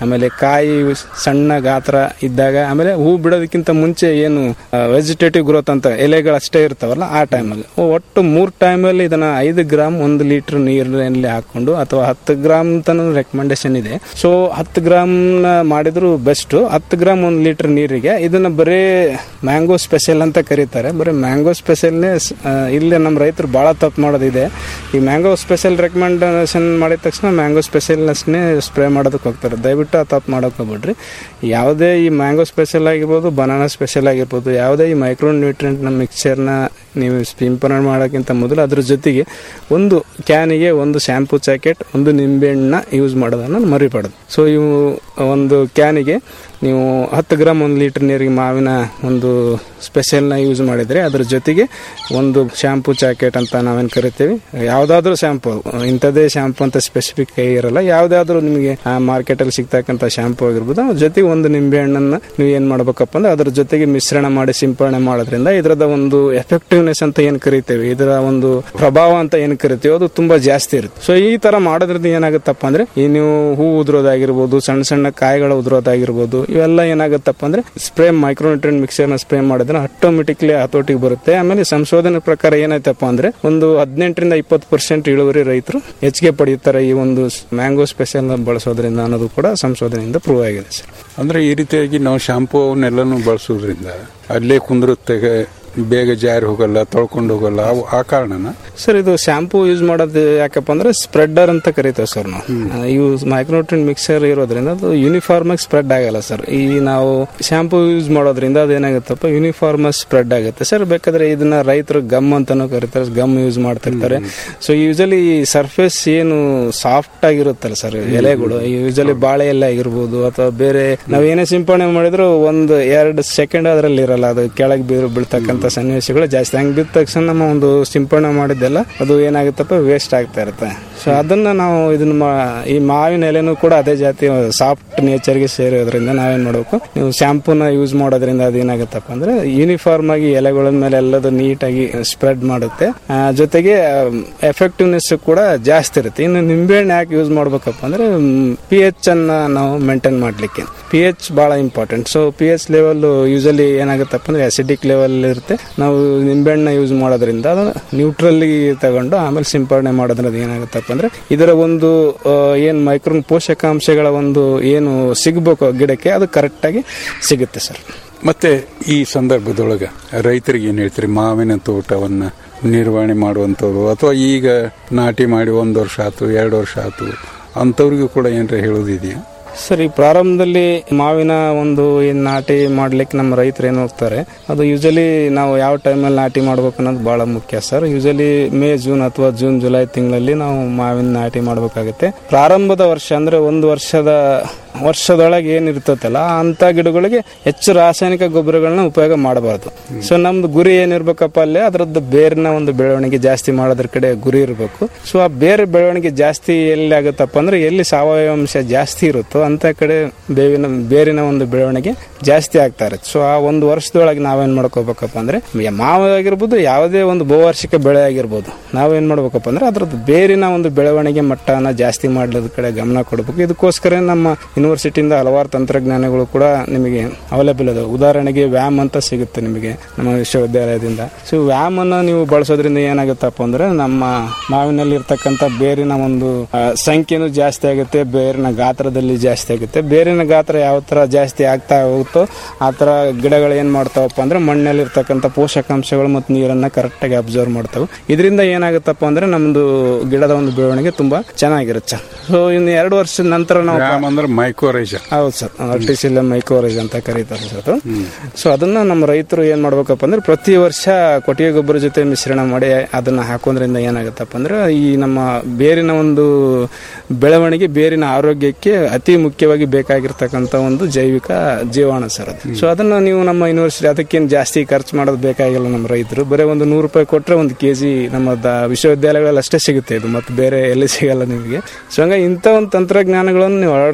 ಆಮೇಲೆ ಕಾಯಿ ಸಣ್ಣ ಗಾತ್ರ ಇದ್ದಾಗ ಆಮೇಲೆ ಹೂ ಬಿಡೋದಕ್ಕಿಂತ ಮುಂಚೆ ಏನು ವೆಜಿಟೇಟಿವ್ ಗ್ರೋತ್ ಅಂತ ಎಲೆಗಳು ಅಷ್ಟೇ ಇರ್ತಾವಲ್ಲ ಆ ಟೈಮಲ್ಲಿ ಒಟ್ಟು ಮೂರು ಟೈಮಲ್ಲಿ ಇದನ್ನ ಐದು ಗ್ರಾಮ್ ಒಂದು ಲೀಟರ್ ನೀರಿನಲ್ಲಿ ಹಾಕೊಂಡು ಅಥವಾ ಹತ್ತು ಗ್ರಾಮ್ ತನಕ ರೆಕಮೆಂಡೇಶನ್ ಇದೆ ಸೊ ಹತ್ತು ಗ್ರಾಮ್ ಮಾಡಿದ್ರು ಬೆಸ್ಟ್ ಹತ್ತು ಗ್ರಾಮ್ ಒಂದು ಲೀಟರ್ ನೀರಿಗೆ ಇದನ್ನ ಬರೀ ಮ್ಯಾಂಗೋ ಸ್ಪೆಷಲ್ ಅಂತ ಕರೀತಾರೆ ಬರೀ ಮ್ಯಾಂಗೋ ಸ್ಪೆಷಲ್ನೇ ಇಲ್ಲೇ ನಮ್ಮ ರೈತರು ಭಾಳ ತಪ್ಪು ಮಾಡೋದಿದೆ ಈ ಮ್ಯಾಂಗೋ ಸ್ಪೆಷಲ್ ರೆಕಮೆಂಡೇಶನ್ ಮಾಡಿದ ತಕ್ಷಣ ಮ್ಯಾಂಗೋ ಸ್ಪೆಷಲ್ನೆಸ್ನೇ ಸ್ಪ್ರೇ ಮಾಡೋದಕ್ಕೆ ಹೋಗ್ತಾರೆ ದಯವಿಟ್ಟು ಆ ತಪ್ಪು ಮಾಡೋಕೆ ಹೋಗ್ಬಿಡ್ರಿ ಯಾವುದೇ ಈ ಮ್ಯಾಂಗೋ ಸ್ಪೆಷಲ್ ಆಗಿರ್ಬೋದು ಬನಾನಾ ಸ್ಪೆಷಲ್ ಆಗಿರ್ಬೋದು ಯಾವುದೇ ಈ ಮೈಕ್ರೋ ನ್ಯೂಟ್ರಿಯೆಂಟ್ನ ಮಿಕ್ಸ್ಚರ್ನ ನೀವು ಸಿಂಪಡಣೆ ಮಾಡೋಕ್ಕಿಂತ ಮೊದಲು ಅದ್ರ ಜೊತೆಗೆ ಒಂದು ಕ್ಯಾನಿಗೆ ಒಂದು ಶಾಂಪೂ ಜಾಕೆಟ್ ಒಂದು ನಿಂಬೆಹಣ್ಣನ್ನ ಯೂಸ್ ಮಾಡೋದನ್ನು ಮರಿಬಾರ್ದು ಸೊ ಇವು ಒಂದು ಕ್ಯಾನಿಗೆ ನೀವು ಹತ್ತು ಗ್ರಾಮ್ ಒಂದು ಲೀಟರ್ ನೀರಿಗೆ ಮಾವಿನ ಒಂದು ಸ್ಪೆಷಲ್ನ ಯೂಸ್ ಮಾಡಿದರೆ ಅದ್ರ ಜೊತೆಗೆ ಒಂದು ಶಾಂಪೂ ಜಾಕೆಟ್ ಅಂತ ನಾವೇನು ಕರಿತೀವಿ ಯಾವುದಾದ್ರೂ ಶಾಂಪೂ ಇಂಥದ್ದೇ ಶಾಂಪೂ ಅಂತ ಸ್ಪೆಸಿಫಿಕ್ ಇರಲ್ಲ ಯಾವುದಾದ್ರೂ ನಿಮಗೆ ಮಾರ್ಕೆಟಲ್ಲಿ ಸಿಗ್ತಕ್ಕಂಥ ಶಾಂಪೂ ಆಗಿರ್ಬೋದು ಅದ್ರ ಜೊತೆಗೆ ಒಂದು ನಿಂಬೆ ಹಣ್ಣನ್ನು ನೀವು ಏನು ಮಾಡ್ಬೇಕಪ್ಪ ಅಂದ್ರೆ ಅದ್ರ ಜೊತೆಗೆ ಮಿಶ್ರಣ ಮಾಡಿ ಸಿಂಪಡಣೆ ಮಾಡೋದ್ರಿಂದ ಇದರದ ಒಂದು ಎಫೆಕ್ಟಿವ್ನೆಸ್ ಅಂತ ಏನು ಕರಿತೇವೆ ಇದರ ಒಂದು ಪ್ರಭಾವ ಅಂತ ಏನು ಕರಿತೀವಿ ಅದು ತುಂಬಾ ಜಾಸ್ತಿ ಇರುತ್ತೆ ಸೊ ಈ ತರ ಮಾಡೋದ್ರಿಂದ ಏನಾಗುತ್ತಪ್ಪ ಅಂದ್ರೆ ಈ ನೀವು ಹೂ ಉದುರೋದಾಗಿರ್ಬೋದು ಸಣ್ಣ ಸಣ್ಣ ಕಾಯಿಗಳ ಉದುರೋದಾಗಿರ್ಬೋದು ಇವೆಲ್ಲ ಏನಾಗುತ್ತಪ್ಪ ಅಂದ್ರೆ ಸ್ಪ್ರೇ ಮೈಕ್ರೋನ್ಯೂಟ್ರಿಯನ್ ಮಿಕ್ಸರ್ ನ ಸ್ಪ್ರೇ ಮಾಡಿದ್ರೆ ಆಟೋಮೆಟಿಕ್ಲಿ ಹತೋಟಿಗೆ ಬರುತ್ತೆ ಆಮೇಲೆ ಸಂಶೋಧನೆ ಪ್ರಕಾರ ಏನಾಯ್ತಪ್ಪ ಅಂದ್ರೆ ಒಂದು ಹದಿನೆಂಟರಿಂದ ಇಪ್ಪತ್ತು ಪರ್ಸೆಂಟ್ ಇಳುವರಿ ರೈತರು ಹೆಚ್ಚಿಗೆ ಪಡೆಯುತ್ತಾರೆ ಈ ಒಂದು ಮ್ಯಾಂಗೋ ಸ್ಪೆಷಲ್ ಬಳಸೋದ್ರಿಂದ ಅನ್ನೋದು ಕೂಡ ಸಂಶೋಧನೆಯಿಂದ ಪ್ರೂವ್ ಆಗಿದೆ ಸರ್ ಅಂದ್ರೆ ಈ ರೀತಿಯಾಗಿ ನಾವು ಶಾಂಪೂ ಅವನ್ನೆಲ್ಲನೂ ಬಳಸೋದ್ರಿಂದ ಅಲ್ಲೇ ಕುಂದಿರುತ್ತೆ ಬೇಗ ಜಾರಿ ಹೋಗಲ್ಲ ತೊಳ್ಕೊಂಡು ಹೋಗಲ್ಲ ಅವು ಆ ಕಾರಣನ ಸರ್ ಇದು ಶಾಂಪೂ ಯೂಸ್ ಮಾಡೋದು ಯಾಕಪ್ಪ ಅಂದ್ರೆ ಸ್ಪ್ರೆಡ್ಡರ್ ಅಂತ ಕರಿತೇವೆ ಸರ್ ನಾವು ಇವು ಮೈಕ್ರೋಟ್ರಿನ್ ಮಿಕ್ಸರ್ ಇರೋದ್ರಿಂದ ಅದು ಯೂನಿಫಾರ್ಮ್ ಆಗಿ ಸ್ಪ್ರೆಡ್ ಆಗಲ್ಲ ಸರ್ ಈ ನಾವು ಶಾಂಪೂ ಯೂಸ್ ಮಾಡೋದ್ರಿಂದ ಅದೇನಾಗುತ್ತಪ್ಪ ಯೂನಿಫಾರ್ಮ್ ಸ್ಪ್ರೆಡ್ ಆಗುತ್ತೆ ಸರ್ ಬೇಕಾದ್ರೆ ಇದನ್ನ ರೈತರು ಗಮ್ ಅಂತಾನೂ ಕರೀತಾರೆ ಗಮ್ ಯೂಸ್ ಮಾಡ್ತಿರ್ತಾರೆ ಸೊ ಯೂಸಲಿ ಸರ್ಫೇಸ್ ಏನು ಸಾಫ್ಟ್ ಆಗಿರುತ್ತಲ್ಲ ಸರ್ ಎಲೆಗಳು ಯೂಸಲಿ ಬಾಳೆ ಎಲೆ ಆಗಿರ್ಬೋದು ಅಥವಾ ಬೇರೆ ನಾವ್ ಏನೇ ಸಿಂಪಡಣೆ ಮಾಡಿದ್ರು ಒಂದು ಎರಡು ಸೆಕೆಂಡ್ ಅದರಲ್ಲಿ ಇರಲ್ಲ ಅದು ಕೆಳಗೆ ಬೀರು ಬೀಳ್ತಕ್ಕಂಥ ಸನ್ನಿವೇಶಗಳು ಜಾಸ್ತಿ ಹಂಗೆ ಬಿದ್ದ ತಕ್ಷಣ ನಮ್ಮ ಒಂದು ಸಿಂಪಡಣೆ ಮಾಡಿದ್ದೆಲ್ಲ ಅದು ಏನಾಗುತ್ತಪ್ಪ ವೇಸ್ಟ್ ಆಗ್ತಾ ಇರುತ್ತೆ ಸೊ ಅದನ್ನ ನಾವು ಇದನ್ನ ಮಾ- ಈ ಮಾವಿನ ಎಲೆನೂ ಕೂಡ ಅದೇ ಜಾತಿ ಸಾಫ್ಟ್ ನೇಚರ್ಗೆ ಸೇರೋದ್ರಿಂದ ನಾವೇನ್ ಮಾಡಬೇಕು ನೀವು ಶಾಂಪೂನ ಯೂಸ್ ಮಾಡೋದ್ರಿಂದ ಅದೇನಾಗುತ್ತಪ್ಪ ಅಂದ್ರೆ ಯೂನಿಫಾರ್ಮ್ ಆಗಿ ಎಲೆಗಳ ಮೇಲೆ ಎಲ್ಲದು ನೀಟಾಗಿ ಸ್ಪ್ರೆಡ್ ಮಾಡುತ್ತೆ ಆ, ಜೊತೆಗೆ ಎಫೆಕ್ಟಿವ್ನೆಸ್ ಕೂಡ ಜಾಸ್ತಿ ಇರುತ್ತೆ ಇನ್ನು ನಿಂಬೆಹಣ್ಣು ಯಾಕೆ ಯೂಸ್ ಮಾಡ್ಬೇಕಪ್ಪ ಅಂದ್ರೆ ಪಿ ಎಚ್ ಅನ್ನ ನಾವು ಮೇಂಟೈನ್ ಮಾಡ್ಲಿಕ್ಕೆ ಪಿ ಎಚ್ ಬಹಳ important so P H level usually ಏನಾಗುತ್ತಪ್ಪ ಅಂದ್ರೆ ಅಸಿಡಿಕ್ ಲೆವೆಲ್ ಇರುತ್ತೆ ನಾವು ನಿಂಬೆಹಣ್ಣ ಯೂಸ್ ಮಾಡೋದ್ರಿಂದ ಅದು ನ್ಯೂಟ್ರಲ್ಲಿ ತಗೊಂಡು ಆಮೇಲೆ ಸಿಂಪಡಣೆ ಮಾಡೋದ್ರಿಂದ ಏನಾಗುತ್ತಪ್ಪ ಅಂದ್ರೆ ಇದರ ಒಂದು ಆ, ಏನ್ ಮೈಕ್ರೋನ್ ಪೋಷಕಾಂಶಗಳ ಒಂದು ಏನು ಸಿಗ್ಬೇಕು ಗಿಡಕ್ಕೆ ಅದು ಕರೆಕ್ಟ್ ಆಗಿ ಸಿಗುತ್ತೆ ಸರ್ ಮತ್ತೆ ಈ ಸಂದರ್ಭದೊಳಗ ರೈತರಿಗೆ ಏನ್ ಹೇಳ್ತೀರಿ ಮಾವಿನ ತೋಟವನ್ನ ನಿರ್ವಹಣೆ ಮಾಡುವಂಥವ್ರು ಅಥವಾ ಈಗ ನಾಟಿ ಮಾಡಿ ಒಂದು ವರ್ಷ ಆತು ಎರಡು ವರ್ಷ ಆತು ಅಂಥವ್ರಿಗೂ ಕೂಡ ಏನಾರ ಹೇಳೋದಿದೆಯಾ ಸರ್ ಈ ಪ್ರಾರಂಭದಲ್ಲಿ ಮಾವಿನ ಒಂದು ಏನ್ ನಾಟಿ ಮಾಡ್ಲಿಕ್ಕೆ ನಮ್ಮ ರೈತರು ಏನು ಹೋಗ್ತಾರೆ ಅದು ಯೂಶಲಿ ನಾವು ಯಾವ ಟೈಮಲ್ಲಿ ನಾಟಿ ಮಾಡ್ಬೇಕು ಅನ್ನೋದು ಬಹಳ ಮುಖ್ಯ ಸರ್ ಯೂಶಲಿ ಮೇ ಜೂನ್ ಅಥವಾ ಜೂನ್ ಜುಲೈ ತಿಂಗಳಲ್ಲಿ ನಾವು ಮಾವಿನ ನಾಟಿ ಮಾಡಬೇಕಾಗುತ್ತೆ ಪ್ರಾರಂಭದ ವರ್ಷ ಅಂದ್ರೆ ಒಂದು ವರ್ಷದ ವರ್ಷದೊಳಗೆ ಏನಿರ್ತತಲ್ಲ ಅಂತ ಗಿಡಗಳಿಗೆ ಹೆಚ್ಚು ರಾಸಾಯನಿಕ ಗೊಬ್ಬರಗಳನ್ನ ಉಪಯೋಗ ಮಾಡಬಾರ್ದು ಸೊ ನಮ್ದು ಗುರಿ ಏನಿರ್ಬೇಕಪ್ಪ ಅಲ್ಲೇ ಅದರದ್ದು ಬೇರಿನ ಒಂದು ಬೆಳವಣಿಗೆ ಜಾಸ್ತಿ ಮಾಡೋದ್ರ ಕಡೆ ಗುರಿ ಇರಬೇಕು ಸೊ ಆ ಬೇರೆ ಬೆಳವಣಿಗೆ ಜಾಸ್ತಿ ಎಲ್ಲಿ ಆಗುತ್ತಪ್ಪ ಅಂದ್ರೆ ಎಲ್ಲಿ ಸಾವಯವ ಅಂಶ ಜಾಸ್ತಿ ಇರುತ್ತೋ ಅಂತ ಕಡೆ ಬೇವಿನ ಬೇರಿನ ಒಂದು ಬೆಳವಣಿಗೆ ಜಾಸ್ತಿ ಆಗ್ತಾ ಇರುತ್ತೆ ಸೊ ಆ ಒಂದು ವರ್ಷದೊಳಗೆ ನಾವೇನ್ ಮಾಡ್ಕೋಬೇಕಪ್ಪ ಅಂದ್ರೆ ಯ- ಮಾವು ಆಗಿರ್ಬೋದು ಯಾವುದೇ ಒಂದು ಬಹುವಾರ್ಷಿಕ ಬೆಳೆ ಆಗಿರ್ಬೋದು ನಾವೇನ್ ಮಾಡ್ಬೇಕಪ್ಪ ಅಂದ್ರೆ ಅದ್ರದ್ದು ಬೇರಿನ ಒಂದು ಬೆಳವಣಿಗೆ ಮಟ್ಟನ ಜಾಸ್ತಿ ಮಾಡ್ಲದ ಕಡೆ ಗಮನ ಕೊಡಬೇಕು ಇದಕ್ಕೋಸ್ಕರ ನಮ್ಮ ಯೂನಿವರ್ಸಿಟಿಯಿಂದ ಹಲವಾರು ತಂತ್ರಜ್ಞಾನಗಳು ಕೂಡ ನಿಮಗೆ ಅವೈಲೇಬಲ್ ಇದೆ ಉದಾಹರಣೆಗೆ ವ್ಯಾಮ್ ಅಂತ ಸಿಗುತ್ತೆ ನಿಮಗೆ ನಮ್ಮ ವಿಶ್ವವಿದ್ಯಾಲಯದಿಂದ ಸೊ ವ್ಯಾಮ್ ಅನ್ನ ನೀವು ಬಳಸೋದ್ರಿಂದ ಏನಾಗುತ್ತಪ್ಪ ಅಂದ್ರೆ ನಮ್ಮ ಮಾವಿನಲ್ಲಿ ಇರ್ತಕ್ಕಂಥ ಬೇರಿನ ಒಂದು ಆ, ಸಂಖ್ಯೆನೂ ಜಾಸ್ತಿ ಆಗುತ್ತೆ ಬೇರಿನ ಗಾತ್ರದಲ್ಲಿ ಜಾಸ್ತಿ ಆಗುತ್ತೆ ಬೇರಿನ ಗಾತ್ರ ಯಾವ ತರ ಜಾಸ್ತಿ ಆಗ್ತಾ ಹೋಗುತ್ತೋ ಆ ತರ ಗಿಡಗಳು ಏನ್ ಮಾಡ್ತಾವಪ್ಪ ಅಂದ್ರೆ ಮಣ್ಣಲ್ಲಿ ಇರ್ತಕ್ಕಂಥ ಪೋಷಕಾಂಶಗಳು ಮತ್ತು ನೀರನ್ನ ಕರೆಕ್ಟ್ ಆಗಿ ಅಬ್ಸರ್ವ್ ಮಾಡ್ತಾವೆ ಇದರಿಂದ ಏನಾಗುತ್ತಪ್ಪ ಅಂದ್ರೆ ನಮ್ದು ಗಿಡದ ಒಂದು ಬೆಳವಣಿಗೆ ತುಂಬಾ ಚೆನ್ನಾಗಿರುತ್ತೆ ಸೊ ಇನ್ನು ಎರಡು ವರ್ಷದ ನಂತರ ನಾವು ರಾಮ್ ಅಂದ್ರೆ ಮೈಕೋರೈಜ ಹೌದು ಸರ್ ಆರ್ಟಿಸಿಲ್ಲ ಮೈಕೋರೇಜ್ ಅಂತ ಕರೀತಾರೆ ಸರ್ ಅದು ಸೊ ಅದನ್ನ ನಮ್ಮ ರೈತರು ಏನ್ ಮಾಡ್ಬೇಕಪ್ಪ ಅಂದ್ರೆ ಪ್ರತಿ ವರ್ಷ ಕೊಟ್ಟಿಗೆ ಗೊಬ್ಬರ ಜೊತೆ ಮಿಶ್ರಣ ಮಾಡಿ ಅದನ್ನ ಹಾಕೋದ್ರಿಂದ ಏನಾಗುತ್ತಪ್ಪ ಅಂದ್ರೆ ಈ ನಮ್ಮ ಬೇರಿನ ಒಂದು ಬೆಳವಣಿಗೆ ಬೇರಿನ ಆರೋಗ್ಯಕ್ಕೆ ಅತಿ ಮುಖ್ಯವಾಗಿ ಬೇಕಾಗಿರ್ತಕ್ಕಂಥ ಒಂದು ಜೈವಿಕ ಜೀವಾಣು ಸರ್ ಅದು ಸೊ ಅದನ್ನ ನೀವು ನಮ್ಮ ಯೂನಿವರ್ಸಿಟಿ ಅದಕ್ಕೇನು ಜಾಸ್ತಿ ಖರ್ಚು ಮಾಡೋದು ಬೇಕಾಗಿಲ್ಲ ನಮ್ಮ ರೈತರು ಬರೀ ಒಂದು ನೂರು ರೂಪಾಯಿ ಕೊಟ್ರೆ ಒಂದು ಕೆಜಿ ನಮ್ಮ ದ- ವಿಶ್ವವಿದ್ಯಾಲಯಗಳಲ್ಲಿ ಅಷ್ಟೇ ಸಿಗುತ್ತೆ ಇದು ಮತ್ತೆ ಬೇರೆ ಎಲ್ಲಿ ಸಿಗಲ್ಲ ನಿಮಗೆ ಸೊ ಹಂಗಾಗಿ ಇಂಥ ಒಂದು ತಂತ್ರಜ್ಞಾನಗಳನ್ನು ನೀವು ಅಳವಡಿಸ್ಕೋಬೇಕು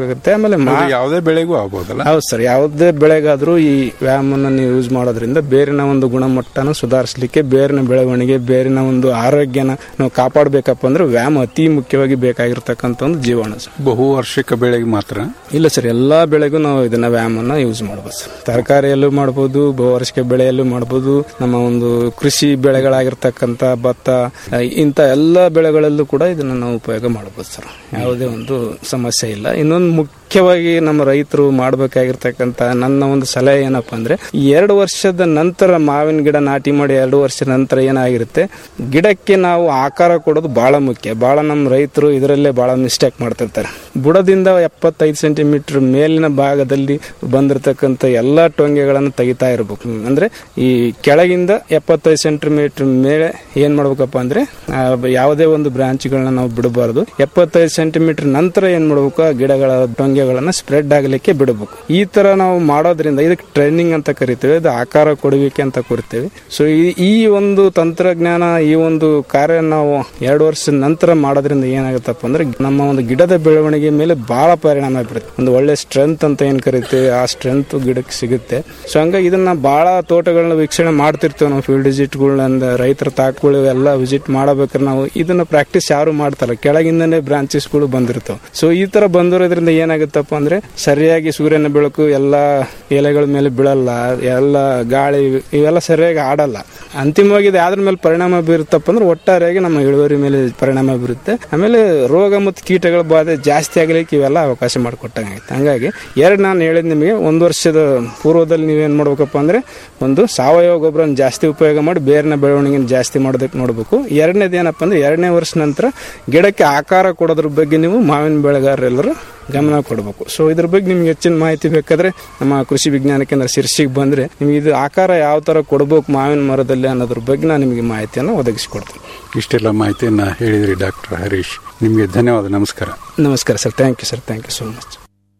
ಮಾಡಬೇಕಾಗುತ್ತೆ ಆಮೇಲೆ ಮಾ ಅದು ಯಾವುದೇ ಬೆಳೆಗೂ ಆಗ್ಬೋದಲ್ಲ ಹೌದು ಸರ್ ಯಾವುದೇ ಬೆಳೆಗಾದ್ರೂ ಈ ವ್ಯಾಯಾಮನ ನೀವು ಯೂಸ್ ಮಾಡೋದ್ರಿಂದ ಬೇರಿನ ಒಂದು ಗುಣಮಟ್ಟನ ಸುಧಾರಿಸಲಿಕ್ಕೆ ಬೇರಿನ ಬೆಳವಣಿಗೆ ಬೇರಿನ ಒಂದು ಆರೋಗ್ಯನ ನಾವು ಕಾಪಾಡಬೇಕಪ್ಪ ಅಂದ್ರೆ ವ್ಯಾಯಾಮ ಅತಿ ಮುಖ್ಯವಾಗಿ ಬೇಕಾಗಿರ್ತಕ್ಕಂಥ ಒಂದು ಜೀವಾಣು ಸರ್ ಬಹುವಾರ್ಷಿಕ ಬೆಳೆಗೆ ಮಾತ್ರ ಇಲ್ಲ ಸರ್ ಎಲ್ಲಾ ಬೆಳೆಗೂ ನಾವು ಇದನ್ನ ವ್ಯಾಯಾಮನ ಯೂಸ್ ಮಾಡ್ಬೋದು ಸರ್ ತರಕಾರಿಯಲ್ಲೂ ಮಾಡ್ಬೋದು ಬಹುವಾರ್ಷಿಕ ಬೆಳೆಯಲ್ಲೂ ಮಾಡ್ಬೋದು ನಮ್ಮ ಒಂದು ಕೃಷಿ ಬೆಳೆಗಳಾಗಿರ್ತಕ್ಕಂಥ ಭತ್ತ ಆ, ಇಂಥ ಎಲ್ಲ ಬೆಳೆಗಳಲ್ಲೂ ಕೂಡ ಇದನ್ನ ನಾವು ಉಪಯೋಗ ಮಾಡ್ಬೋದು ಸರ್ ಯಾವುದೇ ಒಂದು ಸಮಸ್ಯೆ ಇಲ್ಲ ಇನ್ನೊಂದು ಮುಖ್ಯವಾಗಿ ನಮ್ಮ ರೈತರು ಮಾಡಬೇಕಾಗಿರ್ತಕ್ಕಂಥ ನನ್ನ ಒಂದು ಸಲಹೆ ಏನಪ್ಪಾ ಅಂದ್ರೆ ಈ ಎರಡು ವರ್ಷದ ನಂತರ ಮಾವಿನ ಗಿಡ ನಾಟಿ ಮಾಡಿ ಎರಡು ವರ್ಷದ ನಂತರ ಏನಾಗಿರುತ್ತೆ ಗಿಡಕ್ಕೆ ನಾವು ಆಕಾರ ಕೊಡೋದು ಬಹಳ ಮುಖ್ಯ ಬಹಳ ನಮ್ಮ ರೈತರು ಇದರಲ್ಲೇ ಬಹಳ ಮಿಸ್ಟೇಕ್ ಮಾಡ್ತಿರ್ತಾರೆ ಬುಡದಿಂದ ಎಪ್ಪತ್ತೈದು ಸೆಂಟಿಮೀಟರ್ ಮೇಲಿನ ಭಾಗದಲ್ಲಿ ಬಂದಿರತಕ್ಕಂಥ ಎಲ್ಲಾ ಟೊಂಗೆಗಳನ್ನು ತೆಗಿತಾ ಇರಬೇಕು ಅಂದ್ರೆ ಈ ಕೆಳಗಿಂದ ಎಪ್ಪತ್ತೈದು ಸೆಂಟಿಮೀಟರ್ ಮೇಲೆ ಏನ್ ಮಾಡ್ಬೇಕಪ್ಪ ಅಂದ್ರೆ ಆ, ಯಾವುದೇ ಒಂದು ಬ್ರಾಂಚ್ಗಳನ್ನ ನಾವು ಬಿಡಬಾರದು ಎಪ್ಪತ್ತೈದು ಸೆಂಟಿಮೀಟರ್ ನಂತರ ಏನ್ ಮಾಡ್ಬೇಕು ಆ ಗಿಡಗಳ ಟೊಂಗೆಗಳನ್ನ ಸ್ಪ್ರೆಡ್ ಆಗಲಿಕ್ಕೆ ಬಿಡಬೇಕು ಈ ತರ ನಾವು ಮಾಡೋದ್ರಿಂದ ಇದಕ್ಕೆ ಟ್ರೈನಿಂಗ್ ಅಂತ ಕರಿತೇವೆ ಇದು ಆಕಾರ ಕೊಡುವಿಕೆ ಅಂತ ಕರಿತೇವೆ ಸೊ ಈ ಒಂದು ತಂತ್ರಜ್ಞಾನ ಈ ಒಂದು ಕಾರ್ಯ ನಾವು ಎರಡು ವರ್ಷದ ನಂತರ ಮಾಡೋದ್ರಿಂದ ಏನಾಗುತ್ತಪ್ಪ ಅಂದ್ರೆ ನಮ್ಮ ಒಂದು ಗಿಡದ ಬೆಳವಣಿಗೆ ಮೇಲೆ ಬಹಳ ಪರಿಣಾಮ ಬೀರುತ್ತೆ ಒಂದು ಒಳ್ಳೆ ಸ್ಟ್ರೆಂತ್ ಅಂತ ಏನ್ ಕರಿತೇವೆ ಆ ಸ್ಟ್ರೆಂತ್ ಗಿಡಕ್ಕೆ ಸಿಗುತ್ತೆ ಸೊ ಹಂಗಾಗಿ ಇದನ್ನ ಬಹಳ ತೋಟಗಳನ್ನ ವೀಕ್ಷಣೆ ಮಾಡ್ತಿರ್ತೇವೆ ನಾವು ಫೀಲ್ಡ್ ವಿಸಿಟ್ಗಳನ್ನ ರೈತರ ತಾಕುಗಳು ಎಲ್ಲ ವಿಸಿಟ್ ಮಾಡಬೇಕಾದ್ರೆ ನಾವು ಇದನ್ನ ಪ್ರಾಕ್ಟೀಸ್ ಯಾರು ಮಾಡ್ತಾರ ಕೆಳಗಿಂದನೇ ಬ್ರಾಂಚಸ್ಗಳು ಬಂದಿರ್ತಾವೆ ಸೊ ಈ ತರ ಬಂದಿರೋದ್ರಿಂದ ಏನಾಗುತ್ತಪ್ಪ ಅಂದ್ರೆ ಸರಿಯಾಗಿ ಸೂರ್ಯನ ಬೆಳಕು ಎಲ್ಲ ಎಲೆಗಳ ಮೇಲೆ ಬೀಳಲ್ಲ ಎಲ್ಲ ಗಾಳಿ ಇವೆಲ್ಲ ಸರಿಯಾಗಿ ಆಡಲ್ಲ ಅಂತಿಮವಾಗಿ ಇದು ಯಾವ್ದ್ರ ಮೇಲೆ ಪರಿಣಾಮ ಬೀರುತ್ತಪ್ಪ ಅಂದ್ರೆ ಒಟ್ಟಾರೆಯಾಗಿ ನಮ್ಮ ಇಳುವರಿ ಮೇಲೆ ಪರಿಣಾಮ ಬೀರುತ್ತೆ ಆಮೇಲೆ ರೋಗ ಮತ್ತು ಕೀಟಗಳ ಬಾಧೆ ಜಾಸ್ತಿ ಆಗಲಿಕ್ಕೆ ಇವೆಲ್ಲ ಅವಕಾಶ ಮಾಡಿಕೊಟ್ಟಂಗಾಗುತ್ತೆ ಹಂಗಾಗಿ ಎರಡು ನಾನು ಹೇಳಿದ್ ನಿಮಗೆ ಒಂದು ವರ್ಷದ ಪೂರ್ವದಲ್ಲಿ ನೀವೇನ್ ಮಾಡ್ಬೇಕಪ್ಪ ಅಂದ್ರೆ ಒಂದು ಸಾವಯವ ಗೊಬ್ಬರನ ಜಾಸ್ತಿ ಉಪಯೋಗ ಮಾಡಿ ಬೇರಿನ ಬೆಳವಣಿಗೆ ಜಾಸ್ತಿ ಮಾಡೋದಕ್ಕೆ ನೋಡ್ಬೇಕು ಎರಡನೇದು ಏನಪ್ಪ ಅಂದ್ರೆ ಎರಡನೇ ವರ್ಷ ನಂತರ ಗಿಡಕ್ಕೆ ಆಕಾರ ಕೊಡೋದ್ರ ಬಗ್ಗೆ ನೀವು ಮಾವಿನ ಬೆಳೆಗಾರರೆಲ್ಲರೂ ಗಮನ ಕೊಡಬೇಕು ಸೊ ಇದ್ರ ಬಗ್ಗೆ ನಿಮ್ಗೆ ಹೆಚ್ಚಿನ ಮಾಹಿತಿ ಬೇಕಾದ್ರೆ ನಮ್ಮ ಕೃಷಿ ವಿಜ್ಞಾನ ಕೇಂದ್ರ ಶಿರ್ಸಿಗೆ ಬಂದ್ರೆ ನಿಮ್ಗೆ ಇದು ಆಕಾರ ಯಾವ ತರ ಕೊಡಬೇಕು ಮಾವಿನ ಮರದಲ್ಲಿ ಅನ್ನೋದ್ರ ಬಗ್ಗೆ ನಾನು ನಿಮಗೆ ಮಾಹಿತಿಯನ್ನು ಒದಗಿಸಿಕೊಡ್ತೀನಿ ಇಷ್ಟೆಲ್ಲ ಮಾಹಿತಿಯನ್ನ ಹೇಳಿದ್ರಿ ಡಾಕ್ಟರ್ ಹರೀಶ್ ನಿಮಗೆ ಧನ್ಯವಾದ ನಮಸ್ಕಾರ ನಮಸ್ಕಾರ sir thank you sir thank you so much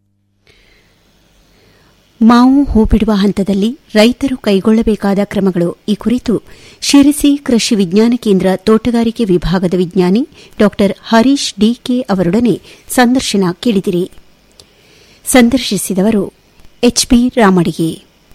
ಮಾವು ಹೂ ಬಿಡುವ ಹಂತದಲ್ಲಿ ರೈತರು ಕೈಗೊಳ್ಳಬೇಕಾದ ಕ್ರಮಗಳು ಈ ಕುರಿತು ಶಿರಸಿ ಕೃಷಿ ವಿಜ್ಞಾನ ಕೇಂದ್ರ ತೋಟಗಾರಿಕೆ ವಿಭಾಗದ ವಿಜ್ಞಾನಿ ಡಾ ಹರೀಶ್ ಡಿಕೆ ಅವರೊಡನೆ ಸಂದರ್ಶನ ಕೇಳಿದಿರಿ ಸಂದರ್ಶಿಸಿದವರು ಎಚ್ಪಿ ರಾಮಡಿಗೆ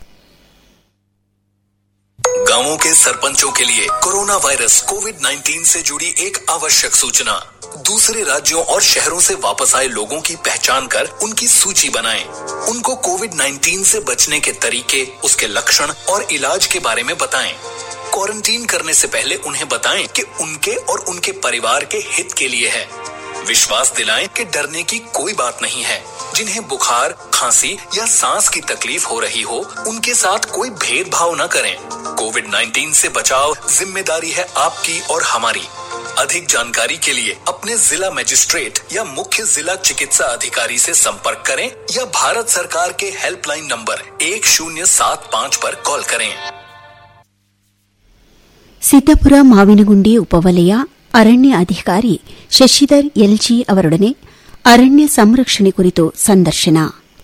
गांवों के सरपंचों के लिए कोरोना वायरस कोविड 19 से जुड़ी एक आवश्यक सूचना दूसरे राज्यों और शहरों से वापस आए लोगों की पहचान कर उनकी सूची बनाएं। उनको कोविड 19 से बचने के तरीके उसके लक्षण और इलाज के बारे में बताएं। क्वारंटीन करने से पहले उन्हें बताएं कि उनके और उनके परिवार के हित के लिए है विश्वास दिलाएं कि डरने की कोई बात नहीं है जिन्हें बुखार खांसी या सांस की तकलीफ हो रही हो उनके साथ कोई भेदभाव न करें कोविड 19 से बचाव जिम्मेदारी है आपकी और हमारी अधिक जानकारी के लिए अपने जिला मजिस्ट्रेट या मुख्य जिला चिकित्सा अधिकारी से संपर्क करें या भारत सरकार के हेल्पलाइन नंबर एक शून्य सात पाँच पर कॉल करें ಸಿದ್ದಪುರ ಮಾವಿನಗುಂಡಿ ಉಪವಲಯ ಅರಣ್ಯ ಅಧಿಕಾರಿ ಶಶಿಧರ್ ಎಲ್ಜಿ ಅವರೊಡನೆ ಅರಣ್ಯ ಸಂರಕ್ಷಣೆ ಕುರಿತು ಸಂದರ್ಶನ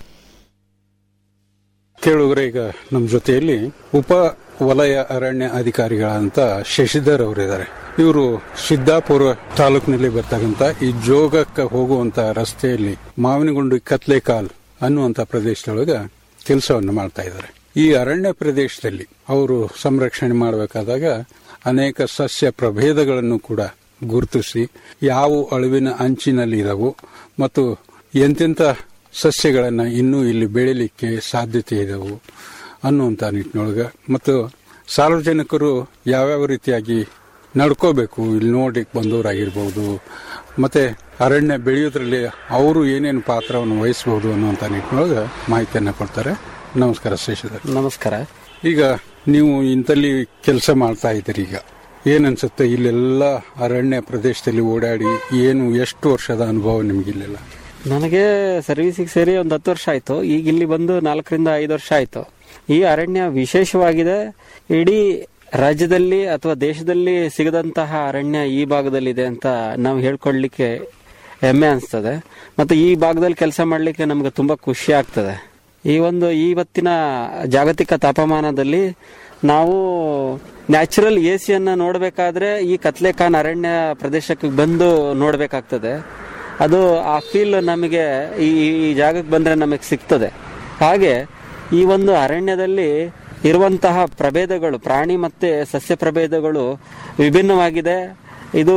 ಕೇಳುಗರೆ ಈಗ ನಮ್ಮ ಜೊತೆಯಲ್ಲಿ ಉಪ ವಲಯ ಅರಣ್ಯ ಅಧಿಕಾರಿಗಳಂತ ಶಶಿಧರ್ ಅವರಿದ್ದಾರೆ ಇವರು ಸಿದ್ದಾಪುರ ತಾಲೂಕಿನಲ್ಲಿ ಬರ್ತಕ್ಕಂತ ಈ ಜೋಗಕ್ಕೆ ಹೋಗುವಂತ ರಸ್ತೆಯಲ್ಲಿ ಮಾವಿನಗುಂಡಿ ಕತ್ಲೆಕಾಲ್ ಅನ್ನುವಂತ ಪ್ರದೇಶದೊಳಗ ಕೆಲಸವನ್ನು ಮಾಡ್ತಾ ಇದ್ದಾರೆ ಈ ಅರಣ್ಯ ಪ್ರದೇಶದಲ್ಲಿ ಅವರು ಸಂರಕ್ಷಣೆ ಮಾಡಬೇಕಾದಾಗ ಅನೇಕ ಸಸ್ಯ ಪ್ರಭೇದಗಳನ್ನು ಕೂಡ ಗುರುತಿಸಿ ಯಾವ ಅಳಿವಿನ ಅಂಚಿನಲ್ಲಿ ಇದಾವು ಮತ್ತು ಎಂತೆಂಥ ಸಸ್ಯಗಳನ್ನು ಇನ್ನೂ ಇಲ್ಲಿ ಬೆಳಿಲಿಕ್ಕೆ ಸಾಧ್ಯತೆ ಇದಾವು ಅನ್ನುವಂಥ ನಿಟ್ಟಿನೊಳಗೆ ಮತ್ತು ಸಾರ್ವಜನಿಕರು ಯಾವ್ಯಾವ ರೀತಿಯಾಗಿ ನಡ್ಕೋಬೇಕು ಇಲ್ಲಿ ನೋಡ್ಲಿಕ್ಕೆ ಬಂದವರಾಗಿರ್ಬೋದು ಮತ್ತೆ ಅರಣ್ಯ ಬೆಳೆಯೋದ್ರಲ್ಲಿ ಅವರು ಏನೇನು ಪಾತ್ರವನ್ನು ವಹಿಸಬಹುದು ಅನ್ನುವಂಥ ನಿಟ್ಟಿನೊಳಗೆ ಮಾಹಿತಿಯನ್ನು ಕೊಡ್ತಾರೆ ನಮಸ್ಕಾರ ಶೇಷಧರ್ ನಮಸ್ಕಾರ ಈಗ ನೀವು ಇಂತಲ್ಲಿ ಕೆಲಸ ಮಾಡ್ತಾ ಇದ್ದೀರಿ ಈಗ ಏನನ್ಸುತ್ತೆ ಇಲ್ಲೆಲ್ಲ ಅರಣ್ಯ ಪ್ರದೇಶದಲ್ಲಿ ಓಡಾಡಿ ಏನು ಎಷ್ಟು ವರ್ಷದ ಅನುಭವ ನಿಮ್ಗಿಲ್ಲೆಲ್ಲ ನನಗೆ ಸರ್ವಿಸಿಗೆ ಸೇರಿ ಒಂದು ಹತ್ತು ವರ್ಷ ಆಯ್ತು ಈಗ ಇಲ್ಲಿ ಬಂದು ನಾಲ್ಕರಿಂದ ಐದು ವರ್ಷ ಆಯ್ತು ಈ ಅರಣ್ಯ ವಿಶೇಷವಾಗಿದೆ ಇಡೀ ರಾಜ್ಯದಲ್ಲಿ ಅಥವಾ ದೇಶದಲ್ಲಿ ಸಿಗದಂತಹ ಅರಣ್ಯ ಈ ಭಾಗದಲ್ಲಿದೆ ಅಂತ ನಾವು ಹೇಳ್ಕೊಳ್ಲಿಕ್ಕೆ ಹೆಮ್ಮೆ ಅನಿಸ್ತದೆ ಮತ್ತೆ ಈ ಭಾಗದಲ್ಲಿ ಕೆಲಸ ಮಾಡ್ಲಿಕ್ಕೆ ನಮ್ಗೆ ತುಂಬಾ ಖುಷಿ ಆಗ್ತದೆ ಈ ಒಂದು ಇವತ್ತಿನ ಜಾಗತಿಕ ತಾಪಮಾನದಲ್ಲಿ ನಾವು ನ್ಯಾಚುರಲ್ ಎ ಸಿಯನ್ನ ನೋಡಬೇಕಾದ್ರೆ ಈ ಕತ್ಲೆಖಾನ್ ಅರಣ್ಯ ಪ್ರದೇಶಕ್ಕೆ ಬಂದು ನೋಡಬೇಕಾಗ್ತದೆ ಅದು ಆ ಫೀಲ್ ನಮಗೆ ಈ ಈ ಜಾಗಕ್ಕೆ ಬಂದ್ರೆ ನಮಗೆ ಸಿಗ್ತದೆ ಹಾಗೆ ಈ ಒಂದು ಅರಣ್ಯದಲ್ಲಿ ಇರುವಂತಹ ಪ್ರಭೇದಗಳು ಪ್ರಾಣಿ ಮತ್ತೆ ಸಸ್ಯ ಪ್ರಭೇದಗಳು ವಿಭಿನ್ನವಾಗಿದೆ ಇದು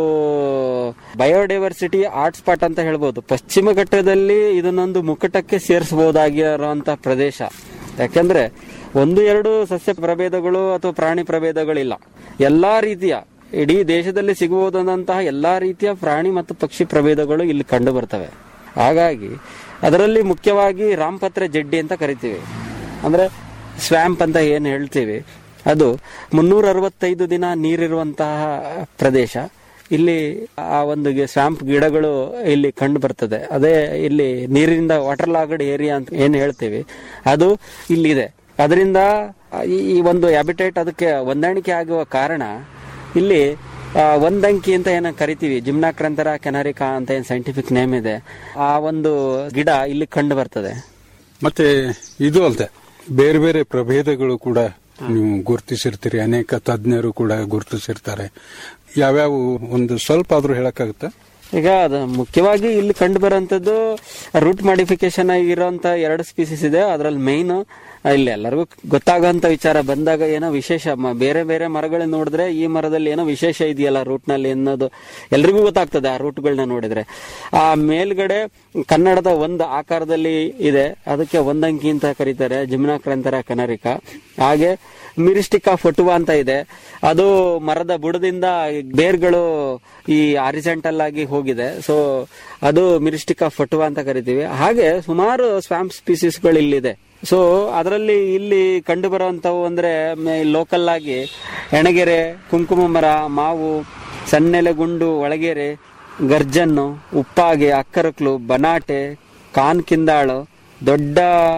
ಬಯೋಡೈವರ್ಸಿಟಿ ಆರ್ಟ್ ಸ್ಪಾಟ್ ಅಂತ ಹೇಳ್ಬೋದು ಪಶ್ಚಿಮ ಘಟ್ಟದಲ್ಲಿ ಇದನ್ನೊಂದು ಮುಕ್ಕಟಕ್ಕೆ ಸೇರಿಸಬಹುದಾಗಿರುವಂತಹ ಪ್ರದೇಶ ಯಾಕೆಂದ್ರೆ ಒಂದು ಎರಡು ಸಸ್ಯ ಪ್ರಭೇದಗಳು ಅಥವಾ ಪ್ರಾಣಿ ಪ್ರಭೇದಗಳಿಲ್ಲ ಎಲ್ಲಾ ರೀತಿಯ ಇಡೀ ದೇಶದಲ್ಲಿ ಸಿಗಬಹುದಾದಂತಹ ಎಲ್ಲಾ ರೀತಿಯ ಪ್ರಾಣಿ ಮತ್ತು ಪಕ್ಷಿ ಪ್ರಭೇದಗಳು ಇಲ್ಲಿ ಕಂಡು ಬರ್ತವೆ ಹಾಗಾಗಿ ಅದರಲ್ಲಿ ಮುಖ್ಯವಾಗಿ ರಾಮಪತ್ರೆ ಜಡ್ಡಿ ಅಂತ ಕರಿತೀವಿ ಅಂದ್ರೆ ಸ್ವ್ಯಾಂಪ್ ಅಂತ ಏನು ಹೇಳ್ತೀವಿ ಅದು ಮುನ್ನೂರ ಅರವತ್ತೈದು ದಿನ ನೀರಿರುವಂತಹ ಪ್ರದೇಶ ಇಲ್ಲಿ ಆ ಒಂದು ಸ್ವ್ಯಾಂಪ್ ಗಿಡಗಳು ಇಲ್ಲಿ ಕಂಡು ಬರ್ತದೆ ಅದೇ ಇಲ್ಲಿ ನೀರಿನಿಂದ ವಾಟರ್ ಲಾಗಡ್ ಏರಿಯಾ ಅಂತ ಏನು ಹೇಳ್ತೀವಿ ಅದು ಇಲ್ಲಿದೆ ಅದರಿಂದ ಈ ಈ ಒಂದು ಹ್ಯಾಬಿಟೇಟ್ ಅದಕ್ಕೆ ಹೊಂದಾಣಿಕೆ ಆಗುವ ಕಾರಣ ಇಲ್ಲಿ ಆ, ಒಂದಂಕಿ ಅಂತ ಏನ ಕರಿತೀವಿ ಜಿಮ್ನಾಕ್ರಂತರ ಕೆನಾರಿಕಾ ಅಂತ ಏನ್ ಸೈಂಟಿಫಿಕ್ ನೇಮ್ ಇದೆ ಆ ಒಂದು ಗಿಡ ಇಲ್ಲಿ ಕಂಡು ಬರ್ತದೆ ಮತ್ತೆ ಇದು ಅಲ್ದೆ ಬೇರೆ ಬೇರೆ ಪ್ರಭೇದಗಳು ಕೂಡ ನೀವು ಗುರುತಿಸಿರ್ತೀರಿ ಅನೇಕ ತಜ್ಞರು ಕೂಡ ಗುರುತಿಸಿರ್ತಾರೆ ಯಾವ್ಯಾವ ಒಂದು ಸ್ವಲ್ಪ ಆದ್ರೂ ಹೇಳಕ್ಕಾಗುತ್ತಾ ಈಗ ಅದು ಮುಖ್ಯವಾಗಿ ಇಲ್ಲಿ ಕಂಡು ಬರುವಂತದ್ದು ರೂಟ್ ಮಾಡಿಫಿಕೇಶನ್ ಆಗಿರುವಂತ ಎರಡು ಸ್ಪೀಸಿಸ್ ಇದೆ ಅದರಲ್ಲಿ ಮೇನ್ ಇಲ್ಲಿ ಎಲ್ಲರಿಗೂ ಗೊತ್ತಾಗುವಂತ ವಿಚಾರ ಬಂದಾಗ ಏನೋ ವಿಶೇಷ ಮ- ಬೇರೆ ಬೇರೆ ಮರಗಳನ್ನ ನೋಡಿದ್ರೆ ಈ ಮರದಲ್ಲಿ ಏನೋ ವಿಶೇಷ ಇದೆಯಲ್ಲ ರೂಟ್ ನಲ್ಲಿ ಅನ್ನೋದು ಎಲ್ರಿಗೂ ಗೊತ್ತಾಗ್ತದೆ ಆ ರೂಟ್ಗಳನ್ನ ನೋಡಿದ್ರೆ ಆ ಮೇಲ್ಗಡೆ ಕನ್ನಡದ ಒಂದು ಆಕಾರದಲ್ಲಿ ಇದೆ ಅದಕ್ಕೆ ಒಂದಂಕಿ ಅಂತ ಕರೀತಾರೆ ಜಿಮ್ನಾಕ್ರಂತರ ಕನರಿಕ ಹಾಗೆ ಮಿರಿಸ್ಟಿಕಾ ಫೊಟುವಾ ಅಂತ ಇದೆ ಅದು ಮರದ ಬುಡದಿಂದ ಬೇರ್ಗಳು ಈ ಆರಿಜೆಂಟಲ್ ಆಗಿ ಹೋಗಿದೆ ಸೊ ಅದು ಮಿರಿಸ್ಟಿಕಾ ಫೊಟುವಾ ಅಂತ ಕರಿತೀವಿ ಹಾಗೆ ಸುಮಾರು ಸ್ವಾಂಪ್ ಸ್ಪೀಸೀಸ್ಗಳು ಇಲ್ಲಿದೆ ಸೊ ಅದರಲ್ಲಿ ಇಲ್ಲಿ ಕಂಡು ಬರುವಂತವು ಅಂದ್ರೆ ಲೋಕಲ್ ಆಗಿ ಎಣಗೆರೆ ಕುಂಕುಮ ಮರ ಮಾವು ಸನ್ನೆಲೆಗುಂಡು ಒಳಗೆರೆ ಗರ್ಜನ್ನು ಉಪ್ಪಾಗೆ ಅಕ್ಕರಕ್ಲು ಬನಾಟೆ ಕಾನ್ ಕಿಂದಾಳು ದೊಡ್ಡ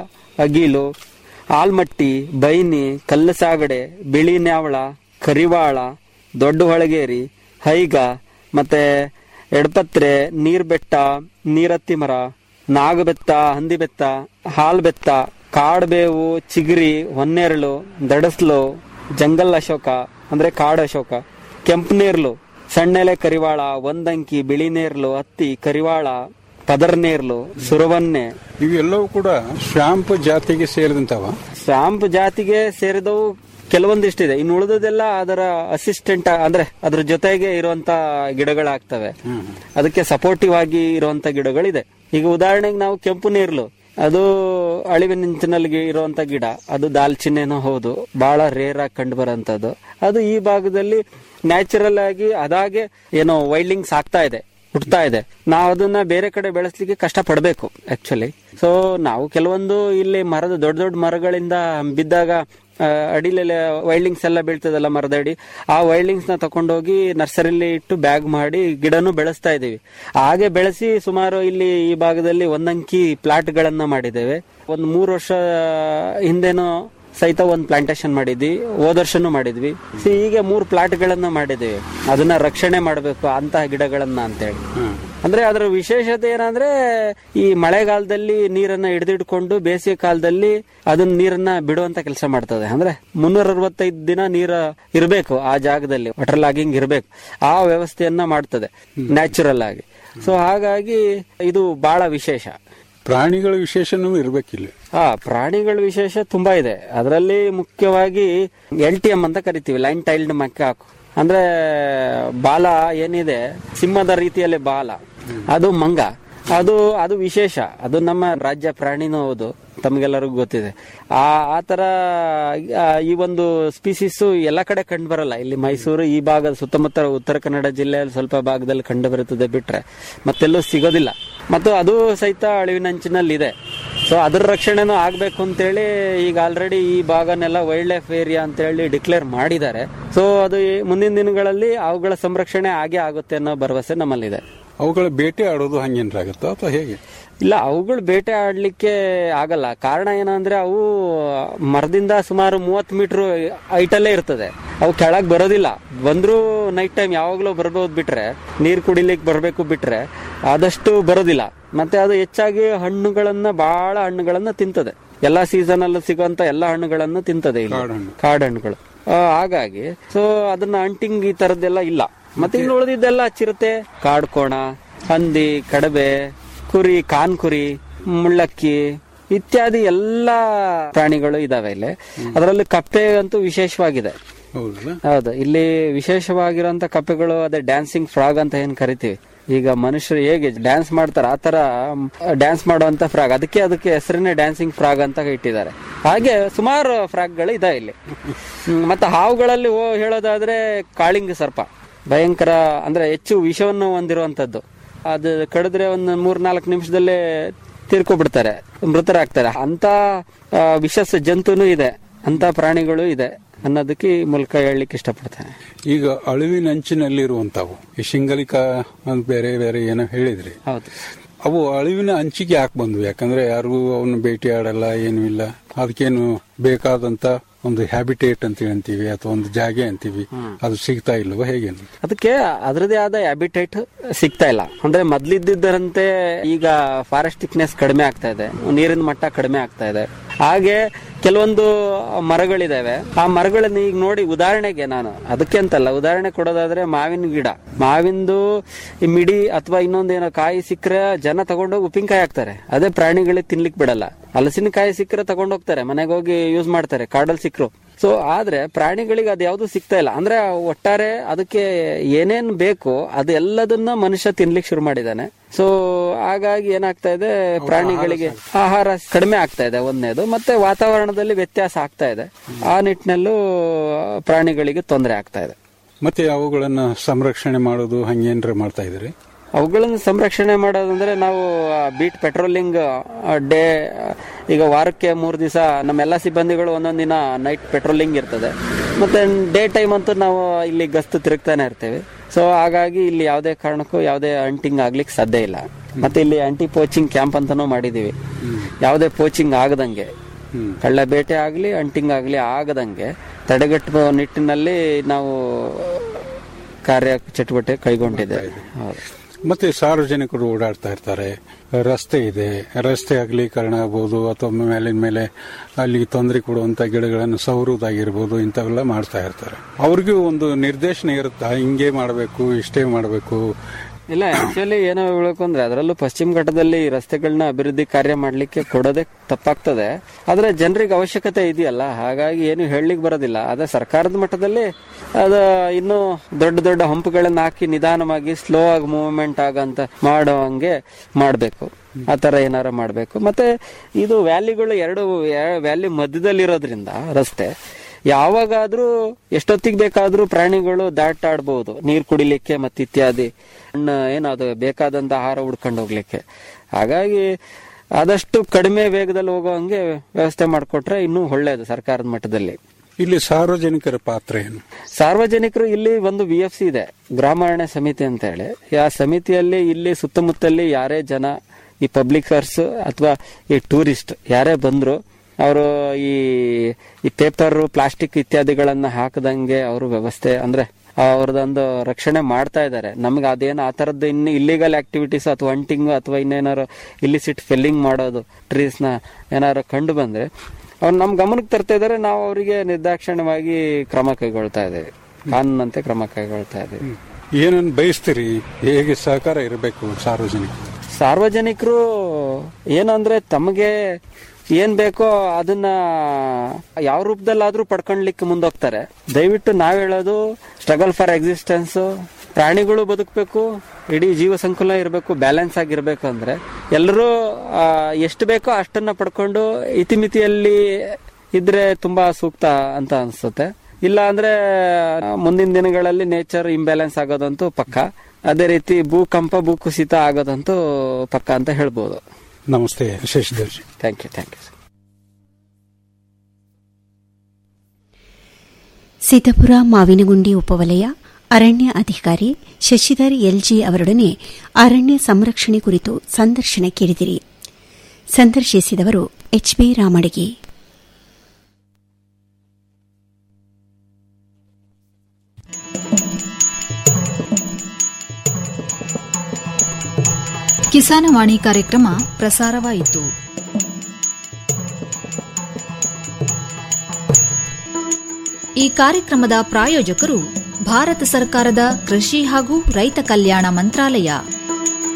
ಅಗೀಲು ಆಲ್ಮಟ್ಟಿ ಬೈನಿ ಕಲ್ಲಸಾಗಡೆ ಬಿಳಿ ನ್ಯಾವಳ ಕರಿವಾಳ ದೊಡ್ಡ ಹೊಳಗೇರಿ ಹೈಗ ಮತ್ತೆ ಎಡಪತ್ರೆ ನೀರ್ಬೆಟ್ಟ ನೀರತ್ತಿ ಮರ ನಾಗಬೆತ್ತ ಹಂದಿಬೆತ್ತ ಹಾಲ್ಬೆತ್ತ ಕಾಡ್ಬೇವು ಚಿಗಿರಿ ಹೊನ್ನೆರಳು ದಡಸ್ಲು ಜಂಗಲ್ ಅಶೋಕ ಅಂದ್ರೆ ಕಾಡು ಅಶೋಕ ಕೆಂಪನೇರ್ಲು ಸಣ್ಣೆಲೆ ಕರಿವಾಳ ಒಂದಂಕಿ ಬಿಳಿ ನೇರ್ಲು ಹತ್ತಿ ಕರಿವಾಳ ಪದರ್ನೇರ್ಲು ಸುರವನ್ನೆ ಇವೆಲ್ಲವೂ ಕೂಡ ಶ್ಯಾಂಪ್ ಜಾತಿಗೆ ಸೇರಿದಂತವ ಸ್ವಾಂಪ್ ಜಾತಿಗೆ ಸೇರಿದವು ಕೆಲವೊಂದಿಷ್ಟಿದೆ ಇನ್ನು ಉಳಿದದೆಲ್ಲ ಅದರ ಅಸಿಸ್ಟೆಂಟ್ ಅಂದ್ರೆ ಅದ್ರ ಜೊತೆಗೆ ಇರುವಂತ ಗಿಡಗಳಾಗ್ತವೆ ಅದಕ್ಕೆ ಸಪೋರ್ಟಿವ್ ಆಗಿ ಇರುವಂತ ಗಿಡಗಳಿದೆ ಈಗ ಉದಾಹರಣೆಗೆ ನಾವು ಕೆಂಪು ನೀರ್ಲು ಅದು ಅಳಿವಿನಿಂಚಿನಲ್ಲಿ ಇರುವಂತ ಗಿಡ ಅದು ದಾಲ್ಚಿನ್ನೇನೋ ಹೌದು ಬಹಳ ರೇರ್ ಆಗಿ ಕಂಡು ಬರೋಂಥದ್ದು ಅದು ಈ ಭಾಗದಲ್ಲಿ ನ್ಯಾಚುರಲ್ ಆಗಿ ಅದಾಗೆ ಏನೋ ವೈಲ್ಡಿಂಗ್ಸ್ ಆಗ್ತಾ ಇದೆ ಹುಟ್ತಾ ಇದೆ ನಾವು ಅದನ್ನ ಬೇರೆ ಕಡೆ ಬೆಳೆಸ್ಲಿಕ್ಕೆ ಕಷ್ಟ ಪಡ್ಬೇಕು ಆಕ್ಚುಲಿ ಸೊ ನಾವು ಕೆಲವೊಂದು ಇಲ್ಲಿ ಮರದ ದೊಡ್ಡ ದೊಡ್ಡ ಮರಗಳಿಂದ ಬಿದ್ದಾಗ ಆ, ಅಡಿಲೆಲ್ಲ ವೈಲ್ಡಿಂಗ್ಸ್ ಎಲ್ಲ ಬೀಳ್ತದಲ್ಲ ಮರದ ಅಡಿ ಆ ವೈಲ್ಡಿಂಗ್ಸ್ ನ ತಕೊಂಡೋಗಿ ನರ್ಸರಿಲಿ ಇಟ್ಟು ಬ್ಯಾಗ್ ಮಾಡಿ ಗಿಡನು ಬೆಳೆಸ್ತಾ ಇದೀವಿ ಹಾಗೆ ಬೆಳೆಸಿ ಸುಮಾರು ಇಲ್ಲಿ ಈ ಭಾಗದಲ್ಲಿ ಒಂದಂಕಿ ಪ್ಲಾಟ್ ಗಳನ್ನ ಮಾಡಿದ್ದೇವೆ ಒಂದು ಮೂರು ವರ್ಷ ಹಿಂದೆನೋ ಸಹಿತ ಒಂದು ಪ್ಲಾಂಟೇಶನ್ ಮಾಡಿದ್ವಿ ಹೋದ ವರ್ಷನೂ ಮಾಡಿದ್ವಿ ಸೊ ಹೀಗೆ ಮೂರು ಪ್ಲಾಟ್ ಗಳನ್ನ ಮಾಡಿದ್ದೇವೆ ಅದನ್ನ ರಕ್ಷಣೆ ಮಾಡಬೇಕು ಅಂತಹ ಗಿಡಗಳನ್ನ ಅಂತೇಳಿ ಅಂದ್ರೆ ಅದರ ವಿಶೇಷತೆ ಏನಂದ್ರೆ ಈ ಮಳೆಗಾಲದಲ್ಲಿ ನೀರನ್ನ ಹಿಡಿದಿಟ್ಕೊಂಡು ಬೇಸಿಗೆ ಕಾಲದಲ್ಲಿ ಅದನ್ನ ನೀರನ್ನ ಬಿಡುವಂತ ಕೆಲಸ ಮಾಡ್ತದೆ ಅಂದ್ರೆ ಮುನ್ನೂರ ಅರವತ್ತೈದು ದಿನ ನೀರ ಇರಬೇಕು ಆ ಜಾಗದಲ್ಲಿ ವಾಟರ್ ಲಾಗಿಂಗ್ ಇರಬೇಕು ಆ ವ್ಯವಸ್ಥೆಯನ್ನ ಮಾಡ್ತದೆ ನ್ಯಾಚುರಲ್ ಆಗಿ ಸೊ ಹಾಗಾಗಿ ಇದು ಬಹಳ ವಿಶೇಷ ಪ್ರಾಣಿಗಳ ವಿಶೇಷನೂ ಇರ್ಬೇಕಿಲ್ಲ ಆ ಪ್ರಾಣಿಗಳ ವಿಶೇಷ ತುಂಬಾ ಇದೆ ಅದರಲ್ಲಿ ಮುಖ್ಯವಾಗಿ ಎಲ್ ಟಿ ಎಂ ಅಂತ ಕರಿತೀವಿ ಲೈನ್ ಟೈಲ್ಡ್ ಮೆಕ್ಕಾಕು ಅಂದ್ರೆ ಬಾಲ ಏನಿದೆ ಸಿಂಹದ ರೀತಿಯಲ್ಲಿ ಬಾಲ ಅದು ಮಂಗ ಅದು ಅದು ವಿಶೇಷ ಅದು ನಮ್ಮ ರಾಜ್ಯ ಪ್ರಾಣಿನೂ ಹೌದು ತಮಗೆಲ್ಲರಿಗೂ ಗೊತ್ತಿದೆ ಆ ಆ ತರ ಆ, ಈ ಒಂದು ಸ್ಪೀಸೀಸ್ ಎಲ್ಲ ಕಡೆ ಕಂಡು ಬರಲ್ಲ ಇಲ್ಲಿ ಮೈಸೂರು ಈ ಭಾಗದ ಸುತ್ತಮುತ್ತ ಉತ್ತರ ಕನ್ನಡ ಜಿಲ್ಲೆಯಲ್ಲಿ ಸ್ವಲ್ಪ ಭಾಗದಲ್ಲಿ ಕಂಡು ಬರುತ್ತದೆ ಬಿಟ್ರೆ ಮತ್ತೆಲ್ಲೂ ಸಿಗೋದಿಲ್ಲ ಮತ್ತು ಅದು ಸಹಿತ ಅಳಿವಿನಂಚಿನಲ್ಲಿ ಇದೆ ಸೊ ಅದ್ರ ರಕ್ಷಣೆನೂ ಆಗ್ಬೇಕು ಅಂತೇಳಿ ಈಗ ಆಲ್ರೆಡಿ ಈ ಭಾಗನೆಲ್ಲ ವೈಲ್ಡ್ ಲೈಫ್ ಏರಿಯಾ ಅಂತೇಳಿ ಡಿಕ್ಲೇರ್ ಮಾಡಿದ್ದಾರೆ ಸೊ ಅದು ಈ ಮುಂದಿನ ದಿನಗಳಲ್ಲಿ ಅವುಗಳ ಸಂರಕ್ಷಣೆ ಆಗೇ ಆಗುತ್ತೆ ಅನ್ನೋ ಭರವಸೆ ನಮ್ಮಲ್ಲಿದೆ ಅವುಗಳ ಬೇಟೆ ಆಡೋದು ಹಂಗೇನಾಗುತ್ತೋ ಅಥವಾ ಹೇಗೆ ಇಲ್ಲ ಅವುಗಳು ಬೇಟೆ ಆಡ್ಲಿಕ್ಕೆ ಆಗಲ್ಲ ಕಾರಣ ಏನಂದ್ರೆ ಅವು ಮರದಿಂದ ಸುಮಾರು ಮೂವತ್ತು ಮೀಟರ್ ಹೈಟಲ್ಲೇ ಇರ್ತದೆ ಅವು ಕೆಳಗ್ ಬರೋದಿಲ್ಲ ಬಂದ್ರು ನೈಟ್ ಟೈಮ್ ಯಾವಾಗ್ಲೂ ಬರ್ಬೋದು ಬಿಟ್ರೆ ನೀರ್ ಕುಡಿಲಿಕ್ಕೆ ಬರಬೇಕು ಬಿಟ್ರೆ ಆದಷ್ಟು ಬರೋದಿಲ್ಲ ಮತ್ತೆ ಅದು ಹೆಚ್ಚಾಗಿ ಹಣ್ಣುಗಳನ್ನ ಬಹಳ ಹಣ್ಣುಗಳನ್ನ ತಿಂತದೆ ಎಲ್ಲಾ ಸೀಸನ್ ಅಲ್ಲೂ ಸಿಗುವಂತ ಎಲ್ಲಾ ಹಣ್ಣುಗಳನ್ನು ತಿಂತದೆ ಇಲ್ಲಿ ಕಾಡಹಣ್ಣು. ಕಾಡಹಣ್ಣುಗಳು ಆ, ಹಾಗಾಗಿ ಸೊ ಅದನ್ನ ಅಂಟಿಂಗ್ ಈ ತರದ್ದೆಲ್ಲ ಇಲ್ಲ ಮತ್ತೆ ಇನ್ನು ಉಳಿದಿದ್ದೆಲ್ಲ ಚಿರತೆ ಕಾಡ್ಕೋಣ ಹಂದಿ ಕಡಬೆ ಕುರಿ ಕಾನ್ ಕುರಿ ಮುಳ್ಳಕ್ಕಿ ಇತ್ಯಾದಿ ಎಲ್ಲ ಪ್ರಾಣಿಗಳು ಇದಾವೆ ಇಲ್ಲಿ ಅದರಲ್ಲಿ ಕಪ್ಪೆ ಅಂತೂ ವಿಶೇಷವಾಗಿದೆ ಹೌದಲ್ಲ ಹೌದು ಇಲ್ಲಿ ವಿಶೇಷವಾಗಿರುವಂತ ಕಪ್ಪೆಗಳು ಅದೇ ಡ್ಯಾನ್ಸಿಂಗ್ ಫ್ರಾಗ್ ಅಂತ ಏನ್ ಕರಿತೀವಿ ಈಗ ಮನುಷ್ಯರು ಹೇಗೆ ಡ್ಯಾನ್ಸ್ ಮಾಡ್ತಾರ ಆ ತರ ಡ್ಯಾನ್ಸ್ ಮಾಡುವಂತ ಫ್ರಾಗ್ ಅದಕ್ಕೆ ಅದಕ್ಕೆ ಹೆಸರನ್ನೇ ಡ್ಯಾನ್ಸಿಂಗ್ ಫ್ರಾಗ್ ಅಂತ ಇಟ್ಟಿದ್ದಾರೆ ಹಾಗೆ ಸುಮಾರು ಫ್ರಾಗ್ಗಳು ಇದೆ ಇಲ್ಲಿ ಹ್ಮ್, ಮತ್ತೆ ಹಾವುಗಳಲ್ಲಿ ಓ ಹೇಳೋದಾದ್ರೆ ಕಾಳಿಂಗ ಸರ್ಪ ಭಯಂಕರ ಅಂದ್ರೆ ಹೆಚ್ಚು ವಿಷವನ್ನು ಹೊಂದಿರುವಂತದ್ದು ಅದು ಕಡಿದ್ರೆ ಒಂದು ಮೂರ್ ನಾಲ್ಕು ನಿಮಿಷದಲ್ಲೇ ತೀರ್ಕೊಬಿಡ್ತಾರೆ ಮೃತರಾಗ್ತಾರೆ ಅಂತ ಆ, ವಿಷಸ್ ಜಂತುನು ಇದೆ ಅಂತ ಪ್ರಾಣಿಗಳು ಇದೆ ಅನ್ನೋದಕ್ಕೆ ಈ ಮೂಲಕ ಹೇಳಲಿಕ್ಕೆ ಇಷ್ಟಪಡ್ತೇನೆ ಈಗ ಅಳಿವಿನ ಅಂಚಿನಲ್ಲಿರುವಂತವು ಈ ಶಿಂಗಲಿಕ ಅಂತ ಬೇರೆ ಬೇರೆ ಏನೋ ಹೇಳಿದ್ರಿ ಹೌದು ಅವು ಅಳಿವಿನ ಅಂಚಿಗೆ ಯಾಕೆ ಬಂದ್ವು ಯಾಕಂದ್ರೆ ಯಾರು ಅವನ್ನ ಭೇಟಿ ಆಡಲ್ಲ ಏನು ಇಲ್ಲ ಅದಕ್ಕೇನು ಬೇಕಾದಂತ ಒಂದು ಹ್ಯಾಬಿಟೇಟ್ ಅಂತ ಅಂತೀವಿ ಅಥವಾ ಒಂದು ಜಾಗೆ ಅಂತೀವಿ ಅದು ಸಿಗ್ತಾ ಇಲ್ವ ಹೇಗೇನು ಅದಕ್ಕೆ ಅದರದೇ ಆದ ಹ್ಯಾಬಿಟೇಟ್ ಸಿಗ್ತಾ ಇಲ್ಲ ಅಂದ್ರೆ ಮೊದ್ಲಿದ್ದರಂತೆ ಈಗ ಫಾರೆಸ್ಟ್ ಥಿಕ್ನೆಸ್ ಕಡಿಮೆ ಆಗ್ತಾ ಇದೆ ನೀರಿನ ಮಟ್ಟ ಕಡಿಮೆ ಆಗ್ತಾ ಇದೆ ಹಾಗೆ ಕೆಲವೊಂದು ಮರಗಳಿದಾವೆ ಆ ಮರಗಳನ್ನ ಈಗ ನೋಡಿ ಉದಾಹರಣೆಗೆ ನಾನು ಅದಕ್ಕೆ ಅಂತಲ್ಲ ಉದಾಹರಣೆ ಕೊಡೋದಾದ್ರೆ ಮಾವಿನ ಗಿಡ ಮಾವಿಂದು ಈ ಮಿಡಿ ಅಥವಾ ಇನ್ನೊಂದೇನೋ ಕಾಯಿ ಸಿಕ್ಕರೆ ಜನ ತಗೊಂಡೋಗಿ ಉಪ್ಪಿನಕಾಯಿ ಹಾಕ್ತಾರೆ ಅದೇ ಪ್ರಾಣಿಗಳಿಗೆ ತಿನ್ಲಿಕ್ ಬಿಡಲ್ಲ ಹಲಸಿನಕಾಯಿ ಸಿಕ್ಕರೆ ತಗೊಂಡೋಗ್ತಾರೆ ಮನೆಗೆ ಹೋಗಿ ಯೂಸ್ ಮಾಡ್ತಾರೆ ಕಾಡಲ್ಲಿ ಸಿಕ್ಕರು ಸೊ ಆದ್ರೆ ಪ್ರಾಣಿಗಳಿಗೆ ಅದು ಯಾವ್ದು ಸಿಗ್ತಾ ಇಲ್ಲ ಅಂದ್ರೆ ಒಟ್ಟಾರೆ ಅದಕ್ಕೆ ಏನೇನ್ ಬೇಕು ಅದು ಎಲ್ಲದನ್ನ ಮನುಷ್ಯ ತಿನ್ಲಿಕ್ಕೆ ಶುರು ಮಾಡಿದಾನೆ ಸೊ ಹಾಗಾಗಿ ಏನಾಗ್ತಾ ಇದೆ ಪ್ರಾಣಿಗಳಿಗೆ ಆಹಾರ ಕಡಿಮೆ ಆಗ್ತಾ ಇದೆ ಒಂದನೇದು ಮತ್ತೆ ವಾತಾವರಣದಲ್ಲಿ ವ್ಯತ್ಯಾಸ ಆಗ್ತಾ ಇದೆ ಆ ನಿಟ್ಟಿನಲ್ಲೂ ಪ್ರಾಣಿಗಳಿಗೆ ತೊಂದರೆ ಆಗ್ತಾ ಇದೆ ಮತ್ತೆ ಅವುಗಳನ್ನ ಸಂರಕ್ಷಣೆ ಮಾಡೋದು ಹಂಗೇನ್ರ ಮಾಡ್ತಾ ಇದ್ರಿ ಅವುಗಳನ್ನು ಸಂರಕ್ಷಣೆ ಮಾಡೋದಂದ್ರೆ ನಾವು ಬೀಟ್ ಪೆಟ್ರೋಲಿಂಗ್ ಡೇ ಈಗ ವಾರಕ್ಕೆ ಮೂರು ದಿವಸ ನಮ್ಮೆಲ್ಲ ಸಿಬ್ಬಂದಿಗಳು ಒಂದೊಂದು ದಿನ ನೈಟ್ ಪೆಟ್ರೋಲಿಂಗ್ ಇರ್ತದೆ ಮತ್ತೆ ಡೇ ಟೈಮ್ ಅಂತೂ ನಾವು ಇಲ್ಲಿ ಗಸ್ತು ತಿರುಗ್ತಾನೆ ಇರ್ತೇವೆ ಸೊ ಹಾಗಾಗಿ ಇಲ್ಲಿ ಯಾವುದೇ ಕಾರಣಕ್ಕೂ ಯಾವುದೇ ಅಂಟಿಂಗ್ ಆಗ್ಲಿಕ್ಕೆ ಸಾಧ್ಯ ಇಲ್ಲ ಮತ್ತೆ ಇಲ್ಲಿ ಆಂಟಿ ಪೋಚಿಂಗ್ ಕ್ಯಾಂಪ್ ಅಂತಾನೂ ಮಾಡಿದೀವಿ ಯಾವುದೇ ಪೋಚಿಂಗ್ ಆಗದಂಗೆ ಕಳ್ಳ ಬೇಟೆ ಆಗ್ಲಿ ಅಂಟಿಂಗ್ ಆಗ್ಲಿ ಆಗದಂಗೆ ತಡೆಗಟ್ಟುವ ನಿಟ್ಟಿನಲ್ಲಿ ನಾವು ಕಾರ್ಯ ಚಟುವಟಿಕೆ ಕೈಗೊಂಡಿದ್ದೇವೆ ಹೌದು ಮತ್ತೆ ಸಾರ್ವಜನಿಕರು ಓಡಾಡ್ತಾ ಇರ್ತಾರೆ ರಸ್ತೆ ಇದೆ ರಸ್ತೆ ಅಗಲೀಕರಣ ಆಗ್ಬೋದು ಅಥವಾ ಮೇಲಿನ ಮೇಲೆ ಅಲ್ಲಿ ತೊಂದರೆ ಕೊಡುವಂತ ಗಿಡಗಳನ್ನು ಸವರುವುದಾಗಿರ್ಬೋದು ಇಂಥವೆಲ್ಲ ಮಾಡ್ತಾ ಇರ್ತಾರೆ ಅವ್ರಿಗೂ ಒಂದು ನಿರ್ದೇಶನ ಇರುತ್ತಾ ಹಿಂಗೆ ಮಾಡಬೇಕು ಇಷ್ಟೇ ಮಾಡಬೇಕು ಇಲ್ಲ ಆಕ್ಚುಲಿ ಏನೋ ಹೇಳ್ಬೇಕು ಅಂದ್ರೆ ಅದರಲ್ಲೂ ಪಶ್ಚಿಮ ಘಟ್ಟದಲ್ಲಿ ಈ ರಸ್ತೆಗಳನ್ನ ಅಭಿವೃದ್ಧಿ ಕಾರ್ಯ ಮಾಡ್ಲಿಕ್ಕೆ ಕೊಡೋದೇ ತಪ್ಪಾಗ್ತದೆ ಆದ್ರೆ ಜನರಿಗೆ ಅವಶ್ಯಕತೆ ಇದೆಯಲ್ಲ ಹಾಗಾಗಿ ಏನು ಹೇಳಲಿಕ್ಕೆ ಬರೋದಿಲ್ಲ ಆದ್ರೆ ಸರ್ಕಾರದ ಮಟ್ಟದಲ್ಲಿ ಅದ ಇನ್ನು ದೊಡ್ಡ ದೊಡ್ಡ ಹಂಪುಗಳನ್ನ ಹಾಕಿ ನಿಧಾನವಾಗಿ ಸ್ಲೋ ಆಗಿ ಮೂವ್ಮೆಂಟ್ ಆಗಂತ ಮಾಡೋ ಹಂಗೆ ಮಾಡಬೇಕು ಆ ತರ ಏನಾರ ಮಾಡಬೇಕು ಮತ್ತೆ ಇದು ವ್ಯಾಲಿಗಳು ಎರಡು ವ್ಯಾಲಿ ಮಧ್ಯದಲ್ಲಿರೋದ್ರಿಂದ ರಸ್ತೆ ಯಾವಾಗಾದ್ರೂ ಎಷ್ಟೊತ್ತಿಗೆ ಬೇಕಾದ್ರೂ ಪ್ರಾಣಿಗಳು ದಾಟಾಡ್ಬಹುದು ನೀರ್ ಕುಡಿಲಿಕ್ಕೆ ಮತ್ತೆ ಇತ್ಯಾದಿ ಹಣ್ಣು ಏನದು ಬೇಕಾದಂತ ಆಹಾರ ಹುಡ್ಕೊಂಡು ಹೋಗ್ಲಿಕ್ಕೆ ಹಾಗಾಗಿ ಆದಷ್ಟು ಕಡಿಮೆ ವೇಗದಲ್ಲಿ ಹೋಗೋ ಹಂಗೆ ವ್ಯವಸ್ಥೆ ಮಾಡಿಕೊಟ್ರೆ ಇನ್ನೂ ಒಳ್ಳೇದು ಸರ್ಕಾರದ ಮಟ್ಟದಲ್ಲಿ ಇಲ್ಲಿ ಸಾರ್ವಜನಿಕರ ಪಾತ್ರ ಏನು ಸಾರ್ವಜನಿಕರು ಇಲ್ಲಿ ಒಂದು ವಿ ಎಫ್ ಸಿ ಇದೆ ಗ್ರಾಮಾರಣ್ಯ ಸಮಿತಿ ಅಂತ ಹೇಳಿ ಆ ಸಮಿತಿಯಲ್ಲಿ ಇಲ್ಲಿ ಸುತ್ತಮುತ್ತಲಿ ಯಾರೇ ಜನ ಈ ಪಬ್ಲಿಕರ್ಸ್ ಅಥವಾ ಈ ಟೂರಿಸ್ಟ್ ಯಾರೇ ಬಂದ್ರು ಅವರು ಈ ಈ ಪೇಪರ್ ಪ್ಲಾಸ್ಟಿಕ್ ಇತ್ಯಾದಿಗಳನ್ನ ಹಾಕದಂಗೆ ಅವರು ವ್ಯವಸ್ಥೆ ಅಂದ್ರೆ ಅವ್ರದೊಂದು ರಕ್ಷಣೆ ಮಾಡ್ತಾ ಇದ್ದಾರೆ ನಮ್ಗೆ ಅದೇನು ಆ ತರದ್ದು ಇನ್ನು ಇಲ್ಲಿಗಲ್ ಆಕ್ಟಿವಿಟೀಸ್ ಅಥವಾ ಅಂಟಿಂಗ್ ಅಥವಾ ಇನ್ನೇನಾರು ಇಲ್ಲಿಸಿಟ್ ಫಿಲ್ಲಿಂಗ್ ಮಾಡೋದು ಟ್ರೀಸ್ ನ ಏನಾರು ಕಂಡು ಬಂದ್ರೆ ಅವ್ರು ನಮ್ ಗಮನಕ್ಕೆ ತರ್ತಾ ಇದಾರೆ ನಾವು ಅವರಿಗೆ ನಿರ್ದಾಕ್ಷಿಣ್ಯವಾಗಿ ಕ್ರಮ ಕೈಗೊಳ್ತಾ ಇದ್ದೇವೆ ಕಾನೂನಂತೆ ಕ್ರಮ ಕೈಗೊಳ್ತಾ ಇದ್ದೇವೆ ಏನನ್ನು ಬಯಸ್ತೀರಿ ಹೇಗೆ ಸಹಕಾರ ಇರಬೇಕು ಸಾರ್ವಜನಿಕರು ಸಾರ್ವಜನಿಕರು ಏನಂದ್ರೆ ತಮಗೆ ಏನ್ ಬೇಕೋ ಅದನ್ನ ಯಾವ ರೂಪದಲ್ಲಾದ್ರೂ ಪಡ್ಕೊಳ್ಲಿಕ್ಕೆ ಮುಂದೋಗ್ತಾರೆ ದಯವಿಟ್ಟು ನಾವ್ ಹೇಳೋದು ಸ್ಟ್ರಗಲ್ ಫಾರ್ ಎಕ್ಸಿಸ್ಟೆನ್ಸ್ ಪ್ರಾಣಿಗಳು ಬದುಕಬೇಕು ಇಡೀ ಜೀವ ಸಂಕುಲ ಇರಬೇಕು ಬ್ಯಾಲೆನ್ಸ್ ಆಗಿರ್ಬೇಕು ಅಂದ್ರೆ ಎಲ್ಲರೂ ಎಷ್ಟು ಬೇಕೋ ಅಷ್ಟನ್ನ ಪಡ್ಕೊಂಡು ಇತಿಮಿತಿಯಲ್ಲಿ ಇದ್ರೆ ತುಂಬಾ ಸೂಕ್ತ ಅಂತ ಅನ್ಸುತ್ತೆ ಇಲ್ಲ ಅಂದ್ರೆ ಆ, ಮುಂದಿನ ದಿನಗಳಲ್ಲಿ ನೇಚರ್ ಇಂಬ್ಯಾಲೆನ್ಸ್ ಆಗೋದಂತೂ ಪಕ್ಕ ಅದೇ ರೀತಿ ಭೂಕಂಪ ಭೂಕುಸಿತ ಆಗೋದಂತೂ ಪಕ್ಕ ಅಂತ ಹೇಳ್ಬೋದು ನಮಸ್ತೆ Shashidhar ji thank you thank you Siddapura Mavinagundi ಉಪವಲಯ ಅರಣ್ಯ ಅಧಿಕಾರಿ ಶಶಿಧರ್ ಎಲ್ಜಿ ಅವರೊಡನೆ ಅರಣ್ಯ ಸಂರಕ್ಷಣೆ ಕುರಿತು ಸಂದರ್ಶನ ಕೇಳಿದಿರಿ ಸಂದರ್ಶಿಸಿದವರು ಎಚ್ಬಿ ರಾಮಡಗಿ ಕಿಸಾನವಾಣಿ ಕಾರ್ಯಕ್ರಮ ಪ್ರಸಾರವಾಯಿತು ಈ ಕಾರ್ಯಕ್ರಮದ ಪ್ರಾಯೋಜಕರು ಭಾರತ ಸರ್ಕಾರದ ಕೃಷಿ ಹಾಗೂ ರೈತ ಕಲ್ಯಾಣ ಮಂತ್ರಾಲಯ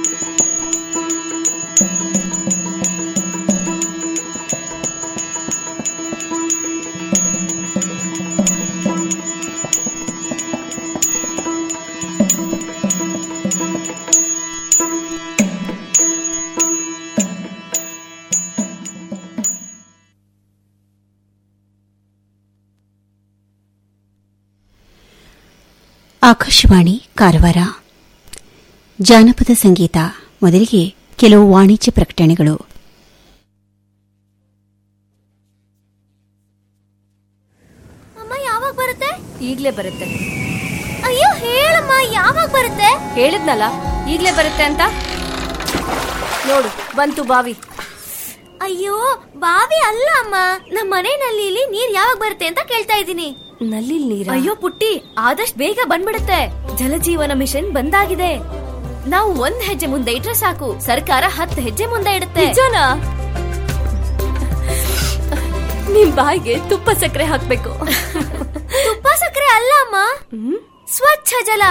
ಆಕಾಶವಾಣಿ ಕಾರವಾರ ಜಾನಪದ ಸಂಗೀತ ಮೊದಲಿಗೆ ಕೆಲವು ವಾಣಿಜ್ಯ ಪ್ರಕಟಣೆಗಳು ಅಮ್ಮ ಯಾವಾಗ ಬರುತ್ತೆ ಈಗ್ಲೇ ಬರುತ್ತೆ ಅಯ್ಯೋ ಹೇಳಮ್ಮ ಯಾವಾಗ ಬರುತ್ತೆ ಹೇಳಿದ್ನಲ್ಲ ಈಗ್ಲೇ ಬರುತ್ತೆ ಅಂತ ನೋಡು ಬಂತು ಬಾವಿ ಅಯ್ಯೋ ಬಾವಿ ಅಲ್ಲ ಅಮ್ಮ ನಮ್ಮ ಮನೆ ನಲ್ಲಿಲಿ ನೀರ್ ಯಾವಾಗ ಬರುತ್ತೆ ಅಂತ ಕೇಳ್ತಾ ಇದ್ದೀನಿ ನಲ್ಲಿ ನೀರ ಅಯ್ಯೋ ಪುಟ್ಟಿ ಆದಷ್ಟು ಬೇಗ ಬಂದ್ಬಿಡುತ್ತೆ ಜಲಜೀವನ ಮಿಷನ್ ಬಂದಾಗಿದೆ ನಾವು ಒಂದ್ ಹೆಜ್ಜೆ ಮುಂದೆ ಇಟ್ರೆ ಸಾಕು ಸರ್ಕಾರ ಹತ್ತು ಹೆಜ್ಜೆ ಮುಂದೆ ಇಡುತ್ತೆ ನಿಜನಾ ನಿಮ್ ಬಾಯಿಗೆ ತುಪ್ಪ ಸಕ್ಕರೆ ಹಾಕ್ಬೇಕು ತುಪ್ಪ ಸಕ್ಕರೆ ಅಲ್ಲ ಅಮ್ಮ ಸ್ವಚ್ಛ ಜಲ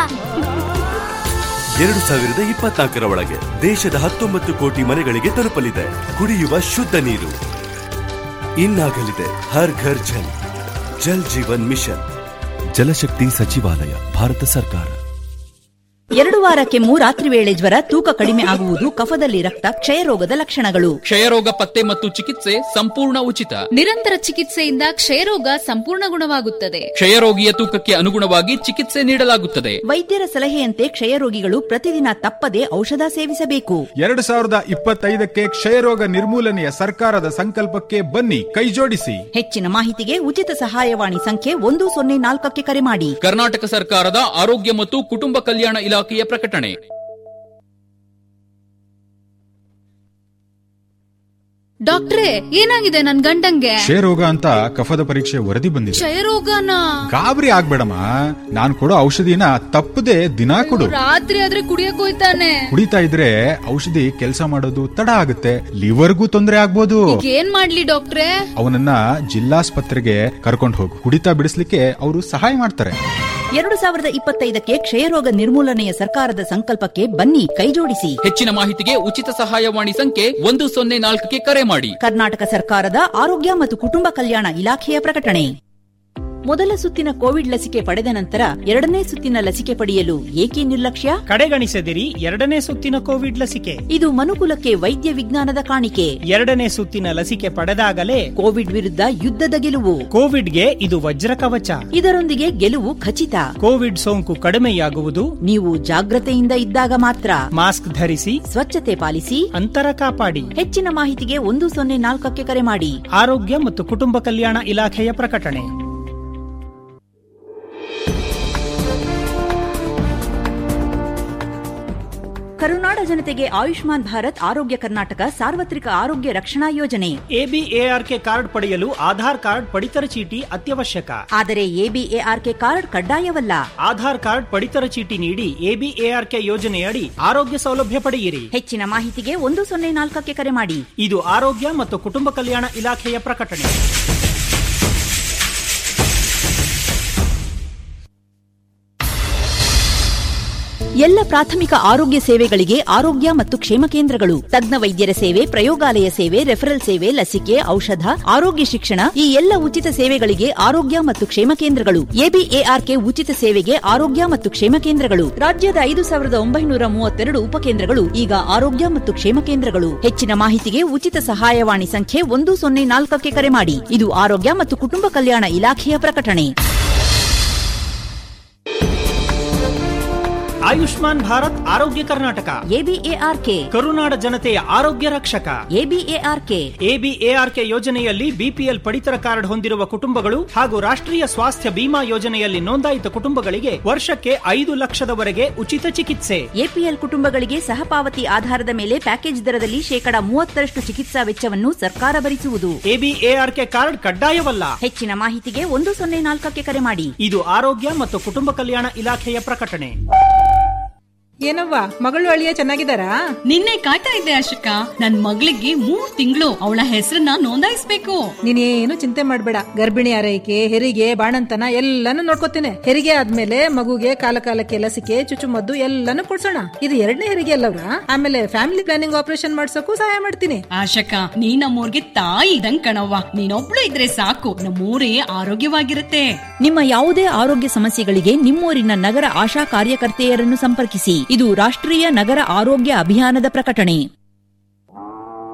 ಎರಡು ಸಾವಿರದ ಇಪ್ಪತ್ನಾಲ್ಕರ ಒಳಗೆ ದೇಶದ ಹತ್ತೊಂಬತ್ತು ಕೋಟಿ ಮನೆಗಳಿಗೆ ತಲುಪಲಿದೆ ಕುಡಿಯುವ ಶುದ್ಧ ನೀರು ಇನ್ನಾಗಲಿದೆ ಹರ್ ಘರ್ ಜಲ್ ಜಲ್ ಜೀವನ್ ಮಿಷನ್ ಜಲಶಕ್ತಿ ಸಚಿವಾಲಯ ಭಾರತ ಸರ್ಕಾರ ಎರಡು ವಾರಕ್ಕೆ ಮೂರಾತ್ರಿ ವೇಳೆ ಜ್ವರ ತೂಕ ಕಡಿಮೆ ಆಗುವುದು ಕಫದಲ್ಲಿ ರಕ್ತ ಕ್ಷಯರೋಗದ ಲಕ್ಷಣಗಳು ಕ್ಷಯರೋಗ ಪತ್ತೆ ಮತ್ತು ಚಿಕಿತ್ಸೆ ಸಂಪೂರ್ಣ ಉಚಿತ ನಿರಂತರ ಚಿಕಿತ್ಸೆಯಿಂದ ಕ್ಷಯರೋಗ ಸಂಪೂರ್ಣ ಗುಣವಾಗುತ್ತದೆ ಕ್ಷಯರೋಗಿಯ ತೂಕಕ್ಕೆ ಅನುಗುಣವಾಗಿ ಚಿಕಿತ್ಸೆ ನೀಡಲಾಗುತ್ತದೆ ವೈದ್ಯರ ಸಲಹೆಯಂತೆ ಕ್ಷಯರೋಗಿಗಳು ಪ್ರತಿದಿನ ತಪ್ಪದೆ ಔಷಧ ಸೇವಿಸಬೇಕು ಎರಡು ಸಾವಿರದ ಇಪ್ಪತ್ತೈದಕ್ಕೆ ಕ್ಷಯರೋಗ ನಿರ್ಮೂಲನೆಯ ಸರ್ಕಾರದ ಸಂಕಲ್ಪಕ್ಕೆ ಬನ್ನಿ ಕೈಜೋಡಿಸಿ ಹೆಚ್ಚಿನ ಮಾಹಿತಿಗೆ ಉಚಿತ ಸಹಾಯವಾಣಿ ಸಂಖ್ಯೆ ಒಂದು ಸೊನ್ನೆ ನಾಲ್ಕಕ್ಕೆ ಕರೆ ಮಾಡಿ ಕರ್ನಾಟಕ ಸರ್ಕಾರದ ಆರೋಗ್ಯ ಮತ್ತು ಕುಟುಂಬ ಕಲ್ಯಾಣ ಇಲಾಖೆಯ ಪ್ರಕಟಣೆ ಡಾಕ್ಟ್ರೇ ಏನಾಗಿದೆ ನನ್ ಗಂಡಂಗೆ ಕ್ಷಯರೋಗ ಅಂತ ಕಫದ ಪರೀಕ್ಷೆ ವರದಿ ಬಂದಿದೆ ಕ್ಷಯರೋಗನ ಗಾಬರಿ ಆಗ್ಬೇಡಮ್ಮ ನಾನ್ ಕೊಡೋ ಔಷಧಿನ ತಪ್ಪದೆ ದಿನಾ ಕೊಡು ರಾತ್ರಿ ಆದ್ರೆ ಕುಡಿಯಕ್ ಹೋಯ್ತಾನೆ ಕುಡಿತಾ ಇದ್ರೆ ಔಷಧಿ ಕೆಲಸ ಮಾಡೋದು ತಡ ಆಗುತ್ತೆ ಲಿವರ್ಗೂ ತೊಂದರೆ ಆಗ್ಬೋದು ಈಗ ಏನ್ ಮಾಡ್ಲಿ ಡಾಕ್ಟ್ರೇ ಅವನನ್ನ ಜಿಲ್ಲಾಸ್ಪತ್ರೆಗೆ ಕರ್ಕೊಂಡು ಹೋಗು ಕುಡಿತಾ ಬಿಡಿಸ್ಲಿಕ್ಕೆ ಅವರು ಸಹಾಯ ಮಾಡ್ತಾರೆ ಎರಡು ಸಾವಿರದ ಇಪ್ಪತ್ತೈದಕ್ಕೆ ಕ್ಷಯರೋಗ ನಿರ್ಮೂಲನೆಯ ಸರ್ಕಾರದ ಸಂಕಲ್ಪಕ್ಕೆ ಬನ್ನಿ ಕೈಜೋಡಿಸಿ ಹೆಚ್ಚಿನ ಮಾಹಿತಿಗೆ ಉಚಿತ ಸಹಾಯವಾಣಿ ಸಂಖ್ಯೆ ಒಂದು ಸೊನ್ನೆ ನಾಲ್ಕಕ್ಕೆ ಕರೆ ಮಾಡಿ ಕರ್ನಾಟಕ ಸರ್ಕಾರದ ಆರೋಗ್ಯ ಮತ್ತು ಕುಟುಂಬ ಕಲ್ಯಾಣ ಇಲಾಖೆಯ ಪ್ರಕಟಣೆ ಮೊದಲ ಸುತ್ತಿನ ಕೋವಿಡ್ ಲಸಿಕೆ ಪಡೆದ ನಂತರ ಎರಡನೇ ಸುತ್ತಿನ ಲಸಿಕೆ ಪಡೆಯಲು ಏಕೆ ನಿರ್ಲಕ್ಷ್ಯ ಕಡೆಗಣಿಸದಿರಿ ಎರಡನೇ ಸುತ್ತಿನ ಕೋವಿಡ್ ಲಸಿಕೆ ಇದು ಮನುಕುಲಕ್ಕೆ ವೈದ್ಯ ವಿಜ್ಞಾನದ ಕಾಣಿಕೆ ಎರಡನೇ ಸುತ್ತಿನ ಲಸಿಕೆ ಪಡೆದಾಗಲೇ ಕೋವಿಡ್ ವಿರುದ್ಧ ಯುದ್ಧದ ಗೆಲುವು ಕೋವಿಡ್ಗೆ ಇದು ವಜ್ರ ಕವಚ ಇದರೊಂದಿಗೆ ಗೆಲುವು ಖಚಿತ ಕೋವಿಡ್ ಸೋಂಕು ಕಡಿಮೆಯಾಗುವುದು ನೀವು ಜಾಗ್ರತೆಯಿಂದ ಇದ್ದಾಗ ಮಾತ್ರ ಮಾಸ್ಕ್ ಧರಿಸಿ ಸ್ವಚ್ಛತೆ ಪಾಲಿಸಿ ಅಂತರ ಕಾಪಾಡಿ ಹೆಚ್ಚಿನ ಮಾಹಿತಿಗೆ ಒಂದು ಸೊನ್ನೆ ನಾಲ್ಕಕ್ಕೆ ಕರೆ ಮಾಡಿ ಆರೋಗ್ಯ ಮತ್ತು ಕುಟುಂಬ ಕಲ್ಯಾಣ ಇಲಾಖೆಯ ಪ್ರಕಟಣೆ ಕರುನಾಡ ಜನತೆಗೆ ಆಯುಷ್ಮಾನ್ ಭಾರತ್ ಆರೋಗ್ಯ ಕರ್ನಾಟಕ ಸಾರ್ವತ್ರಿಕ ಆರೋಗ್ಯ ರಕ್ಷಣಾ ಯೋಜನೆ ಎಬಿಎಆರ್ಕೆ ಕಾರ್ಡ್ ಪಡೆಯಲು ಆಧಾರ್ ಕಾರ್ಡ್ ಪಡಿತರ ಚೀಟಿ ಅತ್ಯವಶ್ಯಕ ಆದರೆ ಎಬಿಎಆರ್ಕೆ ಕಾರ್ಡ್ ಕಡ್ಡಾಯವಲ್ಲ ಆಧಾರ್ ಕಾರ್ಡ್ ಪಡಿತರ ಚೀಟಿ ನೀಡಿ ಎಬಿಎಆರ್ಕೆ ಯೋಜನೆಯಡಿ ಆರೋಗ್ಯ ಸೌಲಭ್ಯ ಪಡೆಯಿರಿ ಹೆಚ್ಚಿನ ಮಾಹಿತಿಗೆ ಒಂದು ಸೊನ್ನೆ ನಾಲ್ಕಕ್ಕೆ ಕರೆ ಮಾಡಿ ಇದು ಆರೋಗ್ಯ ಮತ್ತು ಕುಟುಂಬ ಕಲ್ಯಾಣ ಇಲಾಖೆಯ ಪ್ರಕಟಣೆ ಎಲ್ಲ ಪ್ರಾಥಮಿಕ ಆರೋಗ್ಯ ಸೇವೆಗಳಿಗೆ ಆರೋಗ್ಯ ಮತ್ತು ಕ್ಷೇಮ ಕೇಂದ್ರಗಳು ತಜ್ಞ ವೈದ್ಯರ ಸೇವೆ ಪ್ರಯೋಗಾಲಯ ಸೇವೆ ರೆಫರಲ್ ಸೇವೆ ಲಸಿಕೆ ಔಷಧ ಆರೋಗ್ಯ ಶಿಕ್ಷಣ ಈ ಎಲ್ಲ ಉಚಿತ ಸೇವೆಗಳಿಗೆ ಆರೋಗ್ಯ ಮತ್ತು ಕ್ಷೇಮ ಕೇಂದ್ರಗಳು ಎಬಿಎಆರ್ಕೆ ಉಚಿತ ಸೇವೆಗೆ ಆರೋಗ್ಯ ಮತ್ತು ಕ್ಷೇಮ ಕೇಂದ್ರಗಳು ರಾಜ್ಯದ ಐದು ಸಾವಿರದ ಒಂಬೈನೂರ ಮೂವತ್ತೆರಡು ಉಪಕೇಂದ್ರಗಳು ಈಗ ಆರೋಗ್ಯ ಮತ್ತು ಕ್ಷೇಮ ಕೇಂದ್ರಗಳು ಹೆಚ್ಚಿನ ಮಾಹಿತಿಗೆ ಉಚಿತ ಸಹಾಯವಾಣಿ ಸಂಖ್ಯೆ ಒಂದು ಸೊನ್ನೆ ನಾಲ್ಕಕ್ಕೆ ಕರೆ ಮಾಡಿ ಇದು ಆರೋಗ್ಯ ಮತ್ತು ಕುಟುಂಬ ಕಲ್ಯಾಣ ಇಲಾಖೆಯ ಪ್ರಕಟಣೆ ಆಯುಷ್ಮಾನ್ ಭಾರತ್ ಆರೋಗ್ಯ ಕರ್ನಾಟಕ ಎಬಿಎಆರ್ಕೆ ಕರುನಾಡ ಜನತೆಯ ಆರೋಗ್ಯ ರಕ್ಷಕ ಎಬಿಎಆರ್ಕೆ ಎಬಿಎಆರ್ಕೆ ಯೋಜನೆಯಲ್ಲಿ ಬಿಪಿಎಲ್ ಪಡಿತರ ಕಾರ್ಡ್ ಹೊಂದಿರುವ ಕುಟುಂಬಗಳು ಹಾಗೂ ರಾಷ್ಟ್ರೀಯ ಸ್ವಾಸ್ಥ್ಯ ಬಿಮಾ ಯೋಜನೆಯಲ್ಲಿ ನೋಂದಾಯಿತ ಕುಟುಂಬಗಳಿಗೆ ವರ್ಷಕ್ಕೆ ಐದು ಲಕ್ಷದವರೆಗೆ ಉಚಿತ ಚಿಕಿತ್ಸೆ ಎಪಿಎಲ್ ಕುಟುಂಬಗಳಿಗೆ ಸಹಪಾವತಿ ಆಧಾರದ ಮೇಲೆ ಪ್ಯಾಕೇಜ್ ದರದಲ್ಲಿ ಶೇಕಡ ಮೂವತ್ತರಷ್ಟು ಚಿಕಿತ್ಸಾ ವೆಚ್ಚವನ್ನು ಸರ್ಕಾರ ಭರಿಸುವುದು ಎಬಿಎಆರ್ಕೆ ಕಾರ್ಡ್ ಕಡ್ಡಾಯವಲ್ಲ ಹೆಚ್ಚಿನ ಮಾಹಿತಿಗೆ ಒಂದು ಸೊನ್ನೆ ನಾಲ್ಕಕ್ಕೆ ಕರೆ ಮಾಡಿ ಇದು ಆರೋಗ್ಯ ಮತ್ತು ಕುಟುಂಬ ಕಲ್ಯಾಣ ಇಲಾಖೆಯ ಪ್ರಕಟಣೆ ಏನವ್ವ ಮಗಳು ಅಳಿಯ ಚೆನ್ನಾಗಿದ್ದಾರಾ ನಿನ್ನೆ ಕಾಯ್ತಾ ಇದ್ದೆ ಅಶೋಕ ನನ್ ಮಗಳಿಗೆ ಮೂರ್ ತಿಂಗಳು ಅವಳ ಹೆಸರನ್ನ ನೋಂದಾಯಿಸ್ಬೇಕು ನೀನೇನು ಚಿಂತೆ ಮಾಡ್ಬೇಡ ಗರ್ಭಿಣಿ ಆರೈಕೆ ಹೆರಿಗೆ ಬಾಣಂತನ ಎಲ್ಲಾನು ನೋಡ್ಕೋತೇನೆ ಹೆರಿಗೆ ಆದ್ಮೇಲೆ ಮಗುಗೆ ಕಾಲ ಕಾಲಕ್ಕೆ ಲಸಿಕೆ ಚುಚ್ಚುಮದ್ದು ಎಲ್ಲಾನು ಕೊಡ್ಸೋಣ ಇದು ಎರಡನೇ ಹೆರಿಗೆ ಅಲ್ಲವ್ರ ಆಮೇಲೆ ಫ್ಯಾಮಿಲಿ ಪ್ಲಾನಿಂಗ್ ಆಪರೇಷನ್ ಮಾಡ್ಸೋಕು ಸಹಾಯ ಮಾಡ್ತೀನಿ ಆಶಕ ನೀ ನಮ್ಮೂರ್ಗೆ ತಾಯಿ ಇದಂಗ್ ಕಣವ್ವ ನೀನೊಬ್ಳು ಇದ್ರೆ ಸಾಕು ನಮ್ಮೂರೇ ಆರೋಗ್ಯವಾಗಿರುತ್ತೆ ನಿಮ್ಮ ಯಾವುದೇ ಆರೋಗ್ಯ ಸಮಸ್ಯೆಗಳಿಗೆ ನಿಮ್ಮೂರಿನ ನಗರ ಆಶಾ ಕಾರ್ಯಕರ್ತೆಯರನ್ನು ಸಂಪರ್ಕಿಸಿ ಇದು ರಾಷ್ಟ್ರೀಯ ನಗರ ಆರೋಗ್ಯ ಅಭಿಯಾನದ ಪ್ರಕಟಣೆ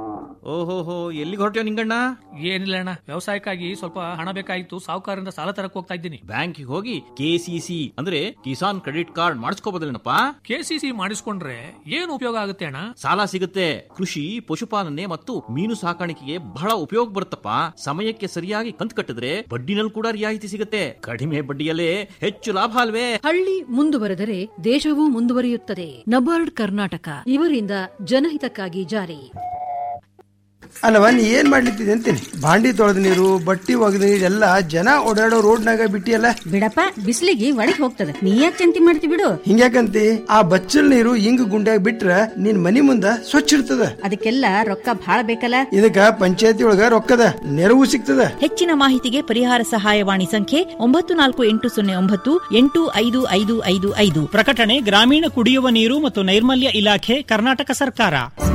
ಓಹೋಹೋ ಎಲ್ಲಿಗೆ ಹೊರಟ್ಯೋ ನಿಂಗಣ್ಣ ಏನಿಲ್ಲ ಅಣ್ಣ ವ್ಯವಸಾಯಕ್ಕಾಗಿ ಸ್ವಲ್ಪ ಹಣ ಬೇಕಾಗಿತ್ತು ಸಾಹುಕಾರರಿಂದ ಸಾಲ ತರಕ್ ಹೋಗ್ತಾ ಇದ್ದೀನಿ ಬ್ಯಾಂಕಿಗೆ ಹೋಗಿ ಕೆಸಿಸಿ ಅಂದ್ರೆ ಕಿಸಾನ್ ಕ್ರೆಡಿಟ್ ಕಾರ್ಡ್ ಮಾಡಿಸ್ಕೋಬೋದಲ್ಲೇನಪ್ಪ ಕೆಸಿಸಿ ಮಾಡಿಸ್ಕೊಂಡ್ರೆ ಏನು ಉಪಯೋಗ ಆಗುತ್ತೆ ಅಣ್ಣ ಸಾಲ ಸಿಗುತ್ತೆ ಕೃಷಿ ಪಶುಪಾಲನೆ ಮತ್ತು ಮೀನು ಸಾಕಾಣಿಕೆಗೆ ಬಹಳ ಉಪಯೋಗ ಬರುತ್ತಪ್ಪ ಸಮಯಕ್ಕೆ ಸರಿಯಾಗಿ ಕಂತು ಕಟ್ಟಿದ್ರೆ ಬಡ್ಡಿನಲ್ಲಿ ಕೂಡ ರಿಯಾಯಿತಿ ಸಿಗುತ್ತೆ ಕಡಿಮೆ ಬಡ್ಡಿಯಲ್ಲೇ ಹೆಚ್ಚು ಲಾಭ ಅಲ್ವೇ ಹಳ್ಳಿ ಮುಂದುವರೆದರೆ ದೇಶವೂ ಮುಂದುವರಿಯುತ್ತದೆ ನಬಾರ್ಡ್ ಕರ್ನಾಟಕ ಇವರಿಂದ ಜನಹಿತಕ್ಕಾಗಿ ಜಾರಿ ಅಲ್ಲವ ನೀ ಏನ್ ಮಾಡ್ಲಿತ್ತಿದೆ ಅಂತೀನಿ ಬಾಂಡಿ ತೊಳೆದ ನೀರು ಬಟ್ಟಿ ಒಗೆದ ನೀರು ಎಲ್ಲ ಜನ ಓಡಾಡೋ ರೋಡ್ನಾಗ ಬಿಟ್ಟಿಯಲ್ಲ ಬಿಡಪ್ಪ ಬಿಸಿಲಿಗೆ ಒಳಗ್ ಹೋಗ್ತದೆ ನೀ ಯಾಕೆ ಚಿಂತೆ ಮಾಡ್ತಿ ಬಿಡು ಹಿಂಗ್ಯಾಕಂತಿ ಆ ಬಚ್ಚಲ್ ನೀರು ಹಿಂಗ್ ಗುಂಡ್ಯಾಗ ಬಿಟ್ರ ನಿನ್ ಮನಿ ಮುಂದ ಸ್ವಚ್ಛ ಇರ್ತದ ಅದಕ್ಕೆಲ್ಲ ರೊಕ್ಕ ಭಾಳ ಬೇಕಲ್ಲ ಇದಕ್ಕ ಪಂಚಾಯತಿ ಒಳಗ ರೊಕ್ಕದ ನೆರವು ಸಿಗ್ತದ ಹೆಚ್ಚಿನ ಮಾಹಿತಿಗೆ ಪರಿಹಾರ ಸಹಾಯವಾಣಿ ಸಂಖ್ಯೆ ಒಂಬತ್ತು ನಾಲ್ಕು ಎಂಟು ಸೊನ್ನೆ ಒಂಬತ್ತು ಎಂಟು ಐದು ಐದು ಐದು ಐದು ಪ್ರಕಟಣೆ ಗ್ರಾಮೀಣ ಕುಡಿಯುವ ನೀರು ಮತ್ತು ನೈರ್ಮಲ್ಯ ಇಲಾಖೆ ಕರ್ನಾಟಕ ಸರ್ಕಾರ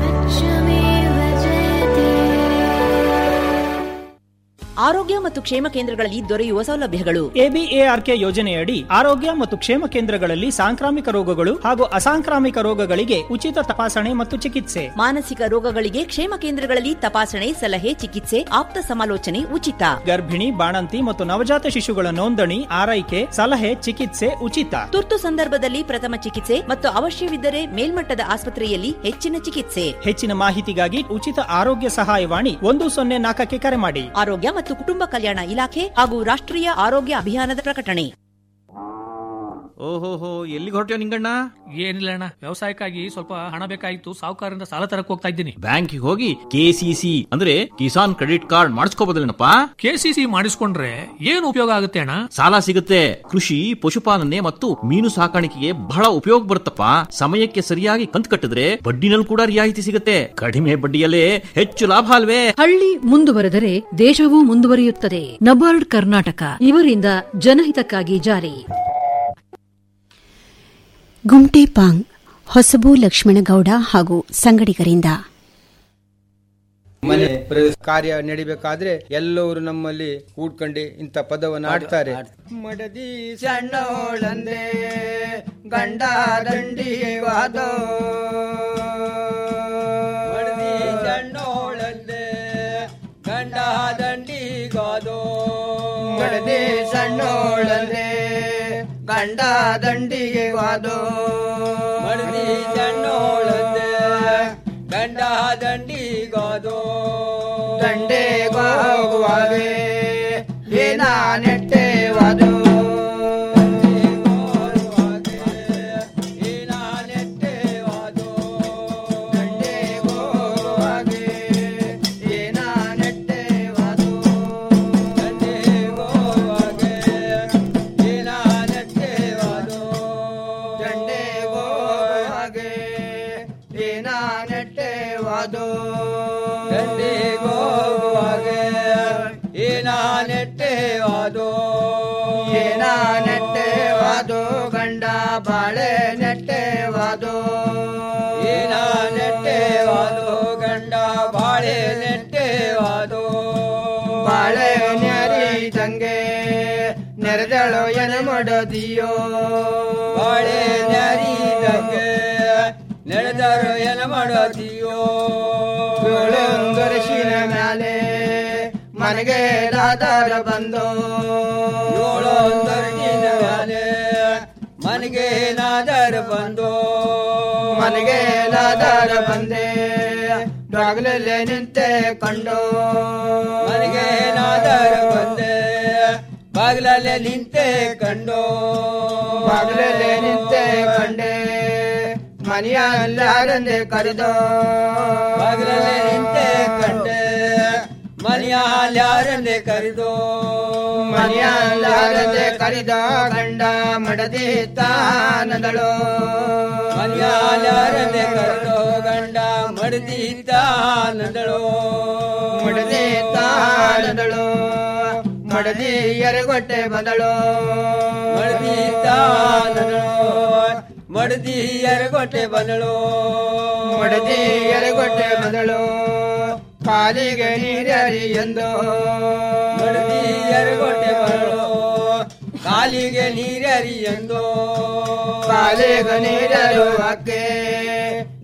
ಆರೋಗ್ಯ ಮತ್ತು ಕ್ಷೇಮ ಕೇಂದ್ರಗಳಲ್ಲಿ ದೊರೆಯುವ ಸೌಲಭ್ಯಗಳು ಎಬಿಎಆರ್ಕೆ ಯೋಜನೆಯಡಿ ಆರೋಗ್ಯ ಮತ್ತು ಕ್ಷೇಮ ಕೇಂದ್ರಗಳಲ್ಲಿ ಸಾಂಕ್ರಾಮಿಕ ರೋಗಗಳು ಹಾಗೂ ಅಸಾಂಕ್ರಾಮಿಕ ರೋಗಗಳಿಗೆ ಉಚಿತ ತಪಾಸಣೆ ಮತ್ತು ಚಿಕಿತ್ಸೆ ಮಾನಸಿಕ ರೋಗಗಳಿಗೆ ಕ್ಷೇಮ ಕೇಂದ್ರಗಳಲ್ಲಿ ತಪಾಸಣೆ ಸಲಹೆ ಚಿಕಿತ್ಸೆ ಆಪ್ತ ಸಮಾಲೋಚನೆ ಉಚಿತ ಗರ್ಭಿಣಿ ಬಾಣಂತಿ ಮತ್ತು ನವಜಾತ ಶಿಶುಗಳ ನೋಂದಣಿ ಆರೈಕೆ ಸಲಹೆ ಚಿಕಿತ್ಸೆ ಉಚಿತ ತುರ್ತು ಸಂದರ್ಭದಲ್ಲಿ ಪ್ರಥಮ ಚಿಕಿತ್ಸೆ ಮತ್ತು ಅವಶ್ಯವಿದ್ದರೆ ಮೇಲ್ಮಟ್ಟದ ಆಸ್ಪತ್ರೆಯಲ್ಲಿ ಹೆಚ್ಚಿನ ಚಿಕಿತ್ಸೆ ಹೆಚ್ಚಿನ ಮಾಹಿತಿಗಾಗಿ ಉಚಿತ ಆರೋಗ್ಯ ಸಹಾಯವಾಣಿ ಒಂದು ಸೊನ್ನೆ ನಾಲ್ಕಕ್ಕೆ ಕರೆ ಮಾಡಿ ಆರೋಗ್ಯ ಮತ್ತು ಕುಟುಂಬ ಕಲ್ಯಾಣ ಇಲಾಖೆ ಹಾಗೂ ರಾಷ್ಟ್ರೀಯ ಆರೋಗ್ಯ ಅಭಿಯಾನದ ಪ್ರಕಟಣೆ ಓಹೋಹೋ ಎಲ್ಲಿಗೆ ಹೊರಟ್ಯೋ ನಿಂಗಣ್ಣ ಏನಿಲ್ಲ ಅಣ್ಣ ವ್ಯವಸಾಯಕ್ಕಾಗಿ ಸ್ವಲ್ಪ ಹಣ ಬೇಕಾಗಿತ್ತು ಸಾಹುಕಾರರಿಂದ ಸಾಲ ತರಕ್ ಹೋಗ್ತಾ ಇದ್ದೀನಿ ಬ್ಯಾಂಕಿಗೆ ಹೋಗಿ ಕೆಸಿಸಿ ಅಂದ್ರೆ ಕಿಸಾನ್ ಕ್ರೆಡಿಟ್ ಕಾರ್ಡ್ ಮಾಡಿಸ್ಕೋಬೋದಲ್ಲೇನಪ್ಪ ಕೆಸಿಸಿ ಮಾಡಿಸ್ಕೊಂಡ್ರೆ ಏನು ಉಪಯೋಗ ಆಗುತ್ತೆ ಅಣ್ಣ ಸಾಲ ಸಿಗುತ್ತೆ ಕೃಷಿ ಪಶುಪಾಲನೆ ಮತ್ತು ಮೀನು ಸಾಕಾಣಿಕೆಗೆ ಬಹಳ ಉಪಯೋಗ ಬರುತ್ತಪ್ಪ ಸಮಯಕ್ಕೆ ಸರಿಯಾಗಿ ಕಂತು ಕಟ್ಟಿದ್ರೆ ಬಡ್ಡಿನಲ್ಲಿ ಕೂಡ ರಿಯಾಯಿತಿ ಸಿಗುತ್ತೆ ಕಡಿಮೆ ಬಡ್ಡಿಯಲ್ಲೇ ಹೆಚ್ಚು ಲಾಭ ಅಲ್ವೇ ಹಳ್ಳಿ ಮುಂದುವರೆದರೆ ದೇಶವೂ ಮುಂದುವರಿಯುತ್ತದೆ ನಬಾರ್ಡ್ ಕರ್ನಾಟಕ ಇವರಿಂದ ಜನಹಿತಕ್ಕಾಗಿ ಜಾರಿ ಗುಂಟೆ ಪಾಂಗ್ ಹೊಸಬು ಲಕ್ಷ್ಮಣಗೌಡ ಹಾಗೂ ಸಂಗಡಿಗರಿಂದ ಮನೆ ಪ್ರವೇಶ ಕಾರ್ಯ ನಡಿಬೇಕಾದ್ರೆ ಎಲ್ಲರೂ ನಮ್ಮಲ್ಲಿ ಕೂಡ್ಕೊಂಡು ಇಂಥ ಪದವನ್ನು ಆಡ್ತಾರೆ ಮಡದಿ ಸಣ್ಣೋಳಂದೆ ಗಂಡ ದಂಡಿ ವಾದೋ ಮಡದಿ ಸಣ್ಣೋಳಂದೆ ಗಂಡ ದಂಡಿ ಗಾದೋ ಮಡದಿ ಸಣ್ಣೋಳಂದೆ ಗಂಡ ದಂಡಿಗೆ ವಾದೋ ಮಡದಿ ಸಣ್ಣೋಳಂದೆ ಗಂಡ ದಂಡಿಗೋದು ದಂಡೆಗೋಗುವಾಗೆ ಏನ ನೆಟ್ಟೆವಾದು ನೆಟ್ಟೆವಾದು ದಂಡಿಗೋಗುವಾಗೆ ಏನ ನೆಟ್ಟೆವಾದು ಏನ ನೆಟ್ಟೆವಾದು ಗಂಡ ಬಾಳೆ ನೆಟ್ಟೆವಾದು ಏನ ನೆಟ್ಟೆವಾದು ಗಂಡ ಬಾಳೆ ನೆಟ್ಟೆವಾದು ಬಾಳೆ ನೆರಿದಂಗೆ ನೆರೆದಳು ಎನ ಮಾಡದಿಯೋ ಬಾಳೆ ನೆರಿದಂಗೆ ನಡೆದರು ಏನ ಮಾಡೋದಿಯೋ ಏಳೊಂದರಶಿನ ಮ್ಯಾಲೆ ಮನೆಗೆ ದಾದಾರ ಬಂದು ಏಳೊಂದರಶಿನ ಮ್ಯಾಲೆ ಮನೆಗೆ ನಾದರ ಬಂದು ಮನೆಗೆ ನಾದರ ಬಂದೆ ಬಾಗಿಲಲ್ಲೇ ನಿಂತೆ ಕಂಡು ಮನೆಗೆ ನಾದರ ಬಂದೆ ಬಾಗಿಲಲ್ಲೇ ನಿಂತೆ ಕಂಡು ಬಾಗಿಲಲ್ಲೇ ನಿಂತೆ ಕಂಡೆ ಮನೆಯಲ್ಲಾರಂದೆ ಕರೆದೋ ಬಾಗಿಲಲ್ಲೇ ನಿಂತೆ ಕಂಡೆ ಮನೆಯಲ್ಲಾರಂದೆ ಕರೆದೋ ಮನೆಯಲ್ಲಾರಂದೆ ಕರೆದ ಗಂಡ ಮಡದಿ ತಾನದಳು ಮನೆಯಲ್ಲಾರಂದೆ ಕರೆದೋ ಗಂಡ ಮಡದಿ ತಾನದಳು ಮಡದಿ ತಾನದಳು ಮಡದಿ ಎರಗೊಟ್ಟೆ ಬಂದಳು ಮಡದಿ ತಾನದಳು ಮಡದಿ ಎರಗೊಟ್ಟೆ ಬಂದಳು ಮಡದಿ ಎರಗೊಟ್ಟೆ ಬಂದಳು ಕಾಲಿಗೆ ನೀರರಿ ಎಂದು ಮಡದಿ ಎರಗೊಟ್ಟೆ ಬಂದಳು ಕಾಲಿಗೆ ನೀರರಿ ಎಂದು ಕಾಲಿಗೆ ನೀರರು ಅಕ್ಕೆ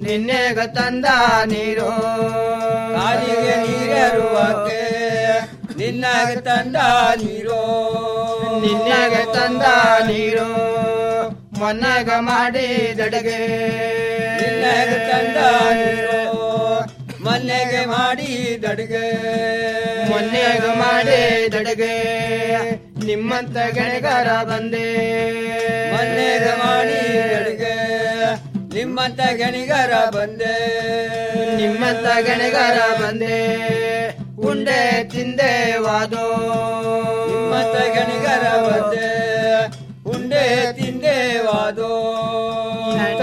ನಿನ್ನೆಗ ತಂದ ನೀರು ಕಾಲಿಗೆ ನೀರರುವಕ್ಕೆ ನಿನ್ನಾಗ ತಂದ ನೀರು ನಿನ್ನಾಗ ತಂದ ನೀರು ಮೊನ್ನಾಗ ಮಾಡಿ ದಡಗೆ ನಿನ್ನಾಗ ತಂದ ನೀರು ಮೊನ್ನೆಗೆ ಮಾಡಿ ದಡಗೆ ಮೊನ್ನೆಗ ಮಾಡಿ ದಡಗೆ ನಿಮ್ಮಂತ ಗೆಣಗಾರ ಬಂದೆ ಮೊನ್ನೆಗ ಮಾಡಿ ದಡಗೆ ನಿಮ್ಮಂತ ಗಣಿಗಾರ ಬಂದೆ ನಿಮ್ಮಂತ ಗಣಿಗಾರ ಬಂದೆ ಉಂಡೆ ತಿಂದೆ ವಾದೋ ನಿಮ್ಮಂತ ಗಣಿಗಾರ ಬಂದೆ ಉಂಡೆ ತಿಂದೆ ವಾದೋ